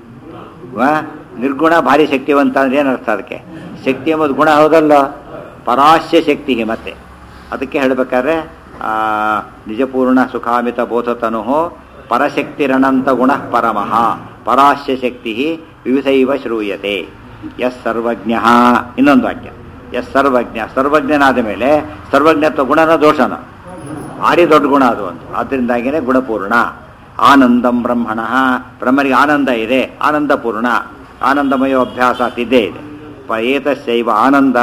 ವಾ ನಿರ್ಗುಣ ಭಾರಿ ಶಕ್ತಿವಂತ ಅಂದ್ರೆ ಏನರ್ಥ ಅದಕ್ಕೆ ಶಕ್ತಿ ಎಂಬುದು ಗುಣ ಹೌದಲ್ಲ ಪರಾಸ್ಯ ಶಕ್ತಿ ಮತ್ತೆ ಅದಕ್ಕೆ ಹೇಳಬೇಕಾದ್ರೆ ನಿಜಪೂರ್ಣ ಸುಖಾಮಿತ ಬೋಧತನು ಪರಶಕ್ತಿರಣಂತ ಗುಣ ಪರಮಃ ಪರಾಸ್ಯ ಶಕ್ತಿ ವಿವಿಧೈವ ಶ್ರೂಯತೆ ಎಸ್ ಸರ್ವಜ್ಞ ಇನ್ನೊಂದು ವಾಕ್ಯ ಎಸ್ ಸರ್ವಜ್ಞ ಸರ್ವಜ್ಞನಾದ ಮೇಲೆ ಸರ್ವಜ್ಞತ್ವ ಗುಣನ ದೋಷನ ಭಾರಿ ದೊಡ್ಡ ಗುಣ ಅದು ಒಂದು ಆದ್ದರಿಂದಾಗಿಯೇ ಗುಣಪೂರ್ಣ ಆನಂದಂ ಬ್ರಹ್ಮಣ ಬ್ರಹ್ಮನಿಗೆ ಆನಂದ ಇದೆ ಆನಂದಪೂರ್ಣ ಆನಂದಮಯ ಅಭ್ಯಾಸ ಇದ್ದೇ ಇದೆ ಪ ಏತಸ್ಯೈವ ಆನಂದ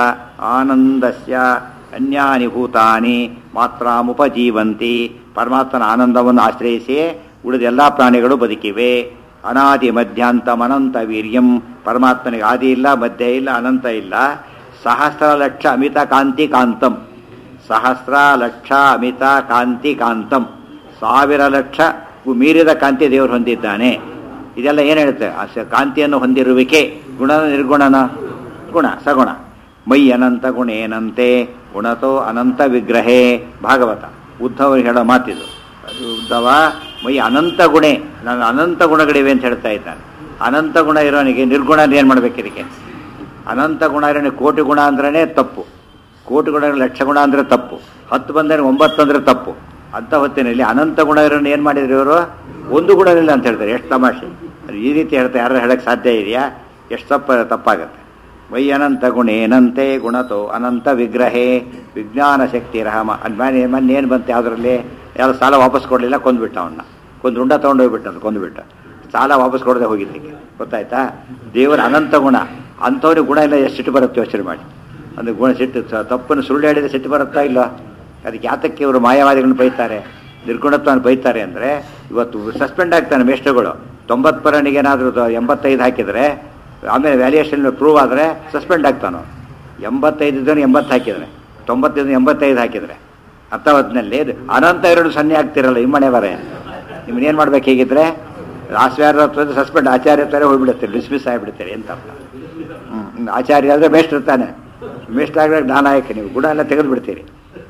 ಆನಂದಸ್ಯ ಅನ್ಯಾನಿ ಭೂತಾನಿ ಮಾತ್ರಾಮುಪಜೀವಂತಿ ಪರಮಾತ್ಮನ ಆನಂದವನ್ನು ಆಶ್ರಯಿಸಿ ಉಳಿದ ಎಲ್ಲ ಪ್ರಾಣಿಗಳು ಬದುಕಿವೆ ಅನಾದಿ ಮಧ್ಯಾಂತಮನಂತ ವೀರ್ಯಂ ಪರಮಾತ್ಮನಿಗೆ ಆದಿ ಇಲ್ಲ ಮಧ್ಯ ಇಲ್ಲ ಅನಂತ ಇಲ್ಲ ಸಹಸ್ರ ಲಕ್ಷ ಅಮಿತ ಕಾಂತಿ ಕಾಂತಂ ಸಹಸ್ರ ಲಕ್ಷ ಅಮಿತ ಕಾಂತಿ ಕಾಂತಂ ಸಾವಿರ ಲಕ್ಷ ಮೀರಿದ ಕಾಂತಿ ದೇವರು ಹೊಂದಿದ್ದಾನೆ ಇದೆಲ್ಲ ಏನು ಹೇಳುತ್ತೆ ಆ ಸ- ಕಾಂತಿಯನ್ನು ಹೊಂದಿರುವಿಕೆ ಗುಣನ ನಿರ್ಗುಣನ ಗುಣ ಸಗುಣ ಮೈ ಅನಂತ ಗುಣೇನಂತೆ ಗುಣತೋ ಅನಂತ ವಿಗ್ರಹೇ ಭಾಗವತ ಉದ್ಧವರು ಹೇಳೋ ಮಾತಿದು ಅದು ಉದ್ಧವ ಮೈ ಅನಂತ ಗುಣೆ ನಾನು ಅನಂತ ಗುಣಗಳಿವೆ ಅಂತ ಹೇಳ್ತಾ ಇದ್ದಾನೆ ಅನಂತ ಗುಣ ಇರೋನಿಗೆ ನಿರ್ಗುಣ ಏನು ಮಾಡ್ಬೇಕು ಇದಕ್ಕೆ ಅನಂತ ಗುಣ ಇರೋನಿಗೆ ಕೋಟಿ ಗುಣ ಅಂದ್ರೇ ತಪ್ಪು ಕೋಟಿ ಗುಣ ಲಕ್ಷ ಗುಣ ಅಂದರೆ ತಪ್ಪು ಹತ್ತು ಬಂದರೆ ಒಂಬತ್ತು ಅಂದರೆ ತಪ್ಪು ಅಂಥ ಹೊತ್ತಿನಲ್ಲಿ ಅನಂತ ಗುಣ ಇರೋನು ಏನು ಮಾಡಿದ್ರು ಇವರು ಒಂದು ಗುಣವಿಲ್ಲ ಅಂತ ಹೇಳ್ತಾರೆ ಎಷ್ಟು ತಮಾಷೆ ಅದು ಈ ರೀತಿ ಹೇಳ್ತಾರೆ ಯಾರು ಹೇಳಕ್ಕೆ ಸಾಧ್ಯ ಇದೆಯಾ ಎಷ್ಟು ತಪ್ಪ ತಪ್ಪಾಗತ್ತೆ ವೈ ಅನಂತ ಗುಣೇನಂತೆ ಗುಣತೋ ಅನಂತ ವಿಗ್ರಹೇ ವಿಜ್ಞಾನ ಶಕ್ತಿ ರಹಮ ಅಲ್ಲಿ ಮನೆ ಮೊನ್ನೆ ಏನು ಬಂತು ಯಾವುದರಲ್ಲಿ ಯಾರು ಸಾಲ ವಾಪಸ್ ಕೊಡಲಿಲ್ಲ ಕೊಂದ್ಬಿಟ್ಟ ಅವನ್ನ ಕೊಂದು ಉಂಡ ತೊಗೊಂಡೋಗ್ಬಿಟ್ಟು ಅದು ಕೊಂದುಬಿಟ್ಟ ಸಾಲ ವಾಪಸ್ ಕೊಡದೆ ಹೋಗಿದ್ದಕ್ಕೆ ಗೊತ್ತಾಯ್ತಾ ದೇವರ ಅನಂತ ಗುಣ ಅಂಥವ್ರಿಗೆ ಗುಣ ಇಲ್ಲ ಎಷ್ಟು ಸಿಟ್ಟು ಬರುತ್ತೆ ಯೋಚನೆ ಮಾಡಿ ಅಂದ್ರೆ ಗುಣ ಸಿಟ್ಟು ಸ- ತಪ್ಪನ್ನು ಸುಳ್ಳು ಹೇಳಿದ್ರೆ ಸಿಟ್ಟು ಬರುತ್ತಾ ಇಲ್ಲ ಅದಕ್ಕೆ ಯಾತಕ್ಕೆ ಇವರು ಮಾಯವಾದಿಗಳನ್ನ ಬೈತಾರೆ ನಿರ್ಗುಣತ್ವನ ಬೈತಾರೆ ಅಂದರೆ ಇವತ್ತು ಸಸ್ಪೆಂಡ್ ಆಗ್ತಾನೆ ಮೇಷ್ಟ್ರುಗಳು ತೊಂಬತ್ತು ಪರನಿಗೆ ಏನಾದರೂ ಎಂಬತ್ತೈದು ಹಾಕಿದರೆ ಆಮೇಲೆ ವ್ಯಾಲ್ಯೂಯೇಷನ್ ಪ್ರೂವ್ ಆದರೆ ಸಸ್ಪೆಂಡ್ ಆಗ್ತಾನೋ ಎಂಬತ್ತೈದು ಜನ ಎಂಬತ್ತು ಹಾಕಿದರೆ ತೊಂಬತ್ತೈದು ಎಂಬತ್ತೈದು ಹಾಕಿದರೆ ಅರ್ಥ ಹೊತ್ತಿನಲ್ಲಿ ಅನಂತ ಎರಡು ಸೊನ್ನೆ ಆಗ್ತಿರಲ್ಲ ಇಮ್ಮನೆ ಬರೇ ನಿಮ್ಮನ್ನೇನು ಮಾಡ್ಬೇಕು ಹೇಗಿದ್ರೆ ಆಚಾರ್ಯ ಸಸ್ಪೆಂಡ್ ಆಚಾರ್ಯ ಥರ ಹೋಗ್ಬಿಡುತ್ತೆ ಡಿಸ್ಮಿಸ್ ಆಗಿಬಿಡ್ತೀರಿ ಅಂತ ಅರ್ಥ ಹ್ಮ್. ಆಚಾರ್ಯ ಆದರೆ ಮೇಷ್ಟ್ರು ಇರ್ತಾನೆ ಮೇಷ್ಟ್ರ ಆಗಬೇಕು ಜ್ಞಾನಾಯಕ ನೀವು ಗುಣ ಎಲ್ಲ ತೆಗೆದು ಬಿಡ್ತೀರಿ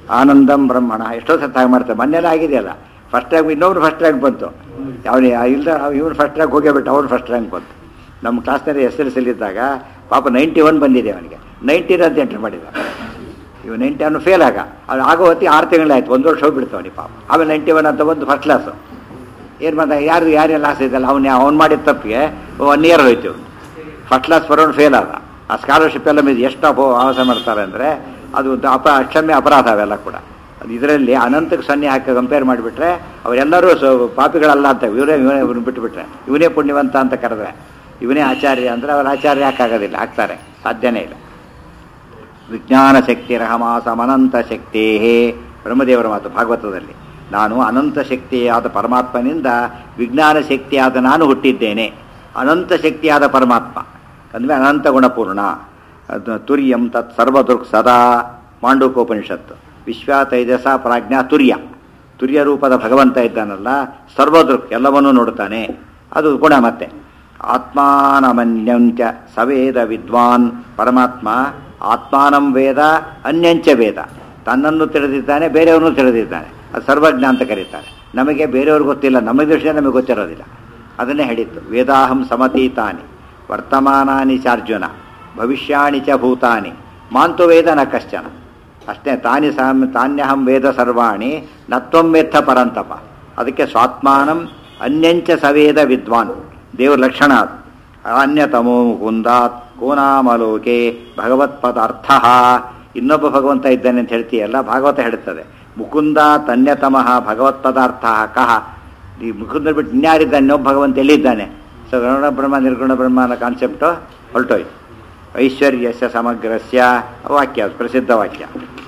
ಆನಂದಂ ಬ್ರಹ್ಮಣ ಎಷ್ಟೋ ಸತ್ತ ಹಾಗೆ ಮಾಡ್ತಾರೆ ಮೊನ್ನೆಲ್ಲ ಆಗಿದೆಯಲ್ಲ ಫಸ್ಟ್ ರ್ಯಾಂಕ್ ಇನ್ನೊಬ್ರು ಫಸ್ಟ್ ರ್ಯಾಂಕ್ ಬಂತು ಅವನು ಇಲ್ಲ ಇವನು ಫಸ್ಟ್ ರ್ಯಾಂಕ್ ಹೋಗೇಬಿಟ್ಟು ಅವ್ನು ಫಸ್ಟ್ ರ್ಯಾಂಕ್ ಬಂತು ನಮ್ಮ ಕ್ಲಾಸ್ನಲ್ಲಿ ಎಸ್ ಎಲ್ ಸಿಲಿ ಇದ್ದಾಗ ಪಾಪ ನೈಂಟಿ ಒನ್ ಬಂದಿದೆ ಅವನಿಗೆ ನೈಂಟೀನ್ ಅಂತ ಎಂಟ್ರ್ ಮಾಡಿದ ಇವ್ ನೈಂಟಿ ಅವನು ಫೇಲ್ ಆಗ ಅದು ಆಗೋ ಹೊತ್ತಿಗೆ ಆರು ತಿಂಗಳಾಯ್ತು ಒಂದು ವರ್ಷ ಹೋಗ್ಬಿಡ್ತು ಅವನಿಗೆ ಪಾಪ ಆಮೇಲೆ ನೈಂಟಿ ಒನ್ ಅಂತ ಬಂದು ಫಸ್ಟ್ ಕ್ಲಾಸು ಏನು ಬಂದ ಯಾರು ಯಾರೆಲ್ಲ ಆಸೆ ಇದಲ್ಲ ಅವ್ನು ಅವ್ನು ಮಾಡಿದ ತಪ್ಪಿಗೆ ಒನ್ ಇಯರ್ ಹೋಯ್ತು ಫಸ್ಟ್ ಕ್ಲಾಸ್ ಬರೋನು ಫೇಲ್ ಆದ ಆ ಸ್ಕಾಲರ್ಶಿಪ್ ಎಲ್ಲ ಮೇಲೆ ಎಷ್ಟು ಅಪೋ ಆವಾಸ ಮಾಡ್ತಾರೆ ಅಂದರೆ ಅದು ಒಂದು ಅಪ ಅಕ್ಷಮ್ಯ ಅಪರಾಧ ಅವೆಲ್ಲ ಕೂಡ ಅದು ಇದರಲ್ಲಿ ಅನಂತಕ್ಕೆ ಸೊನ್ನೆ ಹಾಕಿ ಕಂಪೇರ್ ಮಾಡಿಬಿಟ್ರೆ ಅವರೆಲ್ಲರೂ ಸೊ ಪಾಪಿಗಳಲ್ಲ ಅಂತ ಇವರೇ ಇವನೇ ಇವ್ನು ಬಿಟ್ಟುಬಿಟ್ರೆ ಇವನೇ ಪುಣ್ಯವಂತ ಅಂತ ಕರೆದ್ರೆ ಇವನೇ ಆಚಾರ್ಯ ಅಂದರೆ ಅವ್ರ ಆಚಾರ್ಯ ಯಾಕಾಗೋದಿಲ್ಲ ಆಗ್ತಾರೆ ಸಾಧ್ಯನೇ ಇಲ್ಲ ವಿಜ್ಞಾನ ಶಕ್ತಿ ರಹಮಾಸಂ ಅನಂತ ಶಕ್ತೇ ಬ್ರಹ್ಮದೇವರ ಮಾತು ಭಾಗವತದಲ್ಲಿ ನಾನು ಅನಂತ ಶಕ್ತಿಯಾದ ಪರಮಾತ್ಮನಿಂದ ವಿಜ್ಞಾನ ಶಕ್ತಿಯಾದ ನಾನು ಹುಟ್ಟಿದ್ದೇನೆ ಅನಂತ ಶಕ್ತಿಯಾದ ಪರಮಾತ್ಮ ಅಂದರೆ ಅನಂತ ಗುಣಪೂರ್ಣ ಅದು ತುರ್ಯಂ ತತ್ ಸರ್ವದೃಕ್ ಸದಾ ಮಾಂಡೂಕೋಪನಿಷತ್ತು ವಿಶ್ವ ತೈಜಸ ಪ್ರಾಜ್ಞಾ ತುರ್ಯ ತುರ್ಯ ರೂಪದ ಭಗವಂತ ಇದ್ದಾನಲ್ಲ ಸರ್ವದೃಕ್ ಎಲ್ಲವನ್ನೂ ನೋಡುತ್ತಾನೆ ಅದು ಗುಣ ಮತ್ತೆ ಆತ್ಮಾನಮನ್ಯಂಚ ಸವೇದ ವಿದ್ವಾನ್ ಪರಮಾತ್ಮ ಆತ್ಮಾನಂ ವೇದ ಅನ್ಯಂಚ ವೇದ ತನ್ನನ್ನು ತಿಳಿದಿದ್ದಾನೆ ಬೇರೆಯವ್ರನ್ನೂ ತಿಳಿದಿದ್ದಾನೆ ಅದು ಸರ್ವಜ್ಞ ಅಂತ ಕರೀತಾರೆ ನಮಗೆ ಬೇರೆಯವ್ರಿಗೆ ಗೊತ್ತಿಲ್ಲ ನಮಗೆ ವಿಷಯ ನಮಗೆ ಗೊತ್ತಿರೋದಿಲ್ಲ ಅದನ್ನೇ ಹೇಳಿತ್ತು ವೇದಾಹಂ ಸಮತೀತಾನಿ ವರ್ತಮಾನಾನಿ ಚಾರ್ಜುನ ಭವಿಷ್ಯಾಣಿ ಚ ಭೂತಾನಿ ಮಾಂತು ವೇದ ನ ಕಶ್ಚನ ಅಷ್ಟೇ ತಾನಿ ಸಾಮ್ ತಾನ್ಯಹಂ ವೇದ ಸರ್ವಾಣಿ ನತ್ವಂ ವೇತ್ತ ಪರಂತಪ ಅದಕ್ಕೆ ಸ್ವಾತ್ಮಾನಂ ಅನ್ಯಂಚ ಸವೇದ ವಿದ್ವಾನ್ ದೇವ್ರ ಲಕ್ಷಣ ಅದು ಅನ್ಯತಮೋ ಮುಕುಂದಾತ್ ಕೋನಾಮಲೋಕೆ ಭಗವತ್ ಪದಾರ್ಥ ಇನ್ನೊಬ್ಬ ಭಗವಂತ ಇದ್ದಾನೆ ಅಂತ ಹೇಳ್ತೀಯಲ್ಲ ಭಾಗವತ ಹೇಳುತ್ತದೆ ಮುಕುಂದ ತನ್ಯತಮಃ ಭಗವತ್ ಪದಾರ್ಥ ಕಹ ಈ ಮುಕುಂದ ಬಿಟ್ಟು ಇನ್ಯಾರಿದ್ದಾನೆ ಇನ್ನೊಬ್ಬ ಭಗವಂತ ಎಲ್ಲಿದ್ದಾನೆ ಸೊ ಗರುಣ ಬ್ರಹ್ಮ ನಿರ್ಗುಣ ಬ್ರಹ್ಮ ಅನ್ನೋ ಕಾನ್ಸೆಪ್ಟು ಹೊರಟೋಯ್ತು ಐಶ್ವರ್ಯಸ್ಯ ಸಮಗ್ರಸ್ಯ ವಾಕ್ಯ ಅದು ಪ್ರಸಿದ್ಧ ವಾಕ್ಯ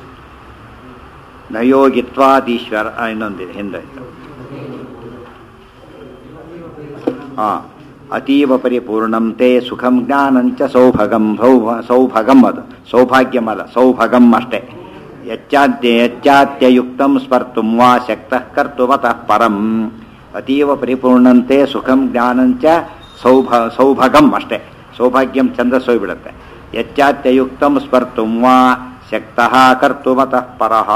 ನಯೋಗಿತ್ವಾದೀಶ್ವರ ಆ, ಇನ್ನೊಂದಿದೆ ಹಿಂದೋಯ್ತು ಹಾಂ ಅತೀವ ಪರಿಪೂರ್ಣಂ ತೇ ಸುಖಂ ಜ್ಞಾನಂಚ ಸೌಭಗಂ ಭೌ ಸೌಭಗಂ ಅದು ಸೌಭಾಗ್ಯಂ ಅಲ್ಲ ಸೌಭಗಂ ಅಷ್ಟೇ ಯಚ್ಚಾದ್ಯ ಯಚ್ಚಾತ್ಯಯುಕ್ತಂ ಸ್ಪರ್ತುಂ ವಾ ಶಕ್ತಃ ಕರ್ತುಮತಃ ಪರಂ ಅತೀವ ಪರಿಪೂರ್ಣಂತೆ ಸುಖಂ ಜ್ಞಾನಂಚ ಸೌಭ ಸೌಭಗಂ ಅಷ್ಟೇ ಸೌಭಾಗ್ಯಂ ಛಂದಸ್ಸು ಹೋಗ್ಬಿಡುತ್ತೆ ಯಚ್ಚಾತ್ಯಯುಕ್ತಂ ಸ್ಪರ್ತುಂ ವಾ ಶಕ್ತಃ ಕರ್ತುಮತಃ ಪರಃ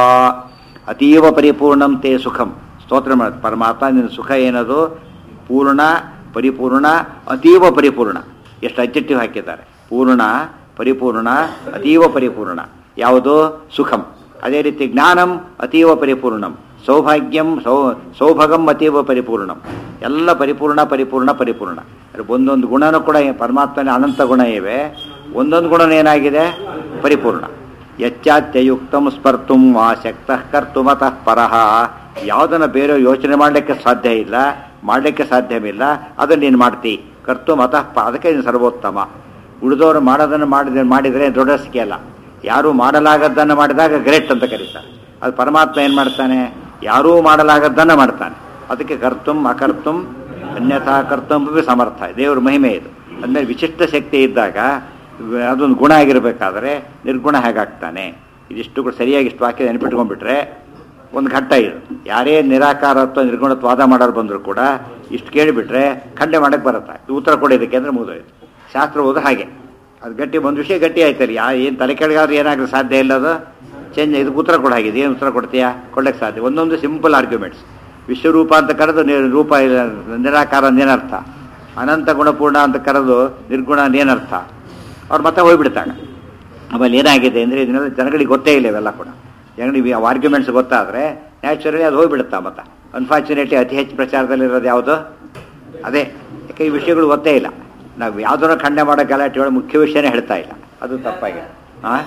ಅತೀವ ಪರಿಪೂರ್ಣಂ ತೇ ಸುಖಂ ಸ್ತೋತ್ರ ಮಾಡ ಪರಮಾತ್ಮ ನಿನ್ನ ಸುಖ ಏನದು ಪೂರ್ಣ ಪರಿಪೂರ್ಣ ಅತೀವ ಪರಿಪೂರ್ಣ ಎಷ್ಟು ಅಬ್ಜೆಕ್ಟಿವ್ ಹಾಕಿದ್ದಾರೆ ಪೂರ್ಣ ಪರಿಪೂರ್ಣ ಅತೀವ ಪರಿಪೂರ್ಣ ಯಾವುದು ಸುಖಂ ಅದೇ ರೀತಿ ಜ್ಞಾನಂ ಅತೀವ ಪರಿಪೂರ್ಣಂ ಸೌಭಾಗ್ಯಂ ಸೌ ಸೌಭಗಂ ಅತೀವ ಪರಿಪೂರ್ಣಂ ಎಲ್ಲ ಪರಿಪೂರ್ಣ ಪರಿಪೂರ್ಣ ಪರಿಪೂರ್ಣ ಅದ್ರ ಒಂದೊಂದು ಗುಣನೂ ಕೂಡ ಪರಮಾತ್ಮನ ಅನಂತ ಗುಣ ಇವೆ ಒಂದೊಂದು ಗುಣನ ಏನಾಗಿದೆ ಪರಿಪೂರ್ಣ ಯಚ್ಚಾತ್ಯಯುಕ್ತಂ ಸ್ಪರ್ತುಂ ವಾ ಶಕ್ತಃ ಕರ್ತುಮತಃ ಪರಃ ಯಾವುದನ್ನು ಬೇರೆ ಯೋಚನೆ ಮಾಡಲಿಕ್ಕೆ ಸಾಧ್ಯ ಇಲ್ಲ ಮಾಡಲಿಕ್ಕೆ ಸಾಧ್ಯವಿಲ್ಲ ಅದನ್ನು ನೀನು ಮಾಡ್ತಿ ಕರ್ತು ಮತಃ ಪ ಅದಕ್ಕೆ ನೀನು ಸರ್ವೋತ್ತಮ ಉಳಿದವರು ಮಾಡೋದನ್ನು ಮಾಡಿದ್ರೆ ಮಾಡಿದರೆ ದೊಡ್ಡಸ್ಕೆ ಅಲ್ಲ ಯಾರೂ ಮಾಡಲಾಗದ್ದನ್ನು ಮಾಡಿದಾಗ ಗ್ರೇಟ್ ಅಂತ ಕರೀತಾರೆ ಅದು ಪರಮಾತ್ಮ ಏನು ಮಾಡ್ತಾನೆ ಯಾರೂ ಮಾಡಲಾಗದ್ದನ್ನು ಮಾಡ್ತಾನೆ ಅದಕ್ಕೆ ಕರ್ತುಂ ಅಕರ್ತುಂ ಅನ್ಯಥಾ ಕರ್ತುಂ ಬಿ ಸಮರ್ಥ ದೇವ್ರ ಮಹಿಮೆ ಇದು ಅಂದರೆ ವಿಶಿಷ್ಟ ಶಕ್ತಿ ಇದ್ದಾಗ ಅದೊಂದು ಗುಣ ಆಗಿರಬೇಕಾದ್ರೆ ನಿರ್ಗುಣ ಹೇಗಾಗ್ತಾನೆ ಇದಿಷ್ಟು ಕೂಡ ಸರಿಯಾಗಿ ಇಷ್ಟು ವಾಕ್ಯ ನೆನಪಿಟ್ಕೊಂಡ್ಬಿಟ್ರೆ ಒಂದು ಘಟ್ಟ ಇದು ಯಾರೇ ನಿರಾಕಾರತ್ವ ನಿರ್ಗುಣತ್ವ ವಾದ ಮಾಡೋರು ಬಂದರೂ ಕೂಡ ಇಷ್ಟು ಕೇಳಿಬಿಟ್ರೆ ಖಂಡೆ ಮಾಡಕ್ಕೆ ಬರುತ್ತೆ ಇದು ಉತ್ತರ ಕೊಡೋದಕ್ಕೆ ಅಂದರೆ ಮುಗಿದೋಯ್ತು ಶಾಸ್ತ್ರ ಓದು ಹಾಗೆ ಅದು ಗಟ್ಟಿ ಒಂದು ವಿಷಯ ಗಟ್ಟಿ ಆಯ್ತಲ್ಲ ಯಾ ಏನು ತಲೆ ಕೆಳಗಾದ್ರೆ ಏನಾಗಲು ಸಾಧ್ಯ ಇಲ್ಲ ಅದು ಚೇಂಜ್ ಇದಕ್ಕೆ ಉತ್ತರ ಕೊಡ ಹಾಗಿದೆ ಏನು ಉತ್ತರ ಕೊಡ್ತೀಯಾ ಕೊಡ್ಲಿಕ್ಕೆ ಸಾಧ್ಯ ಒಂದೊಂದು ಸಿಂಪಲ್ ಆರ್ಗ್ಯುಮೆಂಟ್ಸ್ ವಿಶ್ವರೂಪ ಅಂತ ಕರೆದು ನಿ- ರೂಪ ಇಲ್ಲ, ನಿರಾಕಾರ ಅಂದೇನರ್ಥ ಅನಂತ ಗುಣಪೂರ್ಣ ಅಂತ ಕರೆದು ನಿರ್ಗುಣ ಅಂದೇನರ್ಥ ಅವ್ರು ಮತ್ತೆ ಹೋಗ್ಬಿಡ್ತಾಗ ಆಮೇಲೆ ಏನಾಗಿದೆ ಅಂದರೆ ಇದನ್ನೆಲ್ಲ ಜನಗಳಿಗೆ ಗೊತ್ತೇ ಇಲ್ಲ ಇವೆಲ್ಲ ಕೂಡ ಜನಗಳಿಗೆ ಆರ್ಗ್ಯುಮೆಂಟ್ಸ್ ಗೊತ್ತಾದರೆ ನ್ಯಾಚುರಲಿ ಅದು ಹೋಗ್ಬಿಡುತ್ತಾ ಮತ್ತೆ ಅನ್ಫಾರ್ಚುನೇಟ್ಲಿ ಅತಿ ಹೆಚ್ಚು ಪ್ರಚಾರದಲ್ಲಿರೋದು ಯಾವುದು ಅದೇ ಯಾಕೆ ಈ ವಿಷಯಗಳು ಗೊತ್ತೇ ಇಲ್ಲ ನಾವು ಯಾವುದನ್ನು ಖಂಡನೆ ಮಾಡೋ ಗಲಾಟೆ ಒಳಗೆ ಮುಖ್ಯ ವಿಷಯನೇ ಹೇಳ್ತಾ ಇಲ್ಲ ಅದು ತಪ್ಪಾಗಿದೆ ಹಾಂ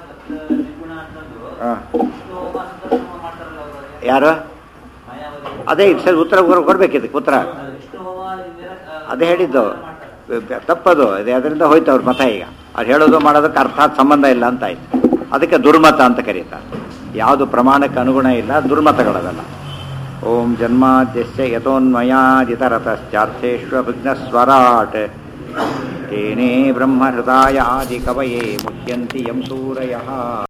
ಹಾಂ ಯಾರು ಅದೇ ಸರಿ ಉತ್ತರ ಕೊಡ್- ಕೊಡ್ಬೇಕಿದ್ದಕ್ಕೆ ಉತ್ತರ ಅದೇ ಹೇಳಿದ್ದು ತಪ್ಪದು ಅದೇ ಅದರಿಂದ ಹೋಯ್ತು ಅವ್ರ ಮತ ಈಗ ಅದು ಹೇಳೋದು ಮಾಡೋದಕ್ಕೆ ಅರ್ಥಾತ್ ಸಂಬಂಧ ಇಲ್ಲ ಅಂತ ಆಯ್ತು ಅದಕ್ಕೆ ದುರ್ಮತ ಅಂತ ಕರೀತಾರೆ ಯಾವುದು ಪ್ರಮಾಣಕ್ಕೆ ಅನುಗುಣ ಇಲ್ಲ ದುರ್ಮತಗಳವೆಲ್ಲ ಓಂ ಜನ್ಮಾದ್ಯಸ್ಯ ಯಥೋನ್ಮಯಾದಿತರತಶ್ಚಾರ್ಥೇಷ್ವಭಿಘ್ನಸ್ವರಾಟ್ ತೇನೇ ಬ್ರಹ್ಮಹೃದಾಯ ಆದಿ ಕವಯೇ ಮುಹ್ಯಂತಿ ಯಂ ಸೂರಯಃ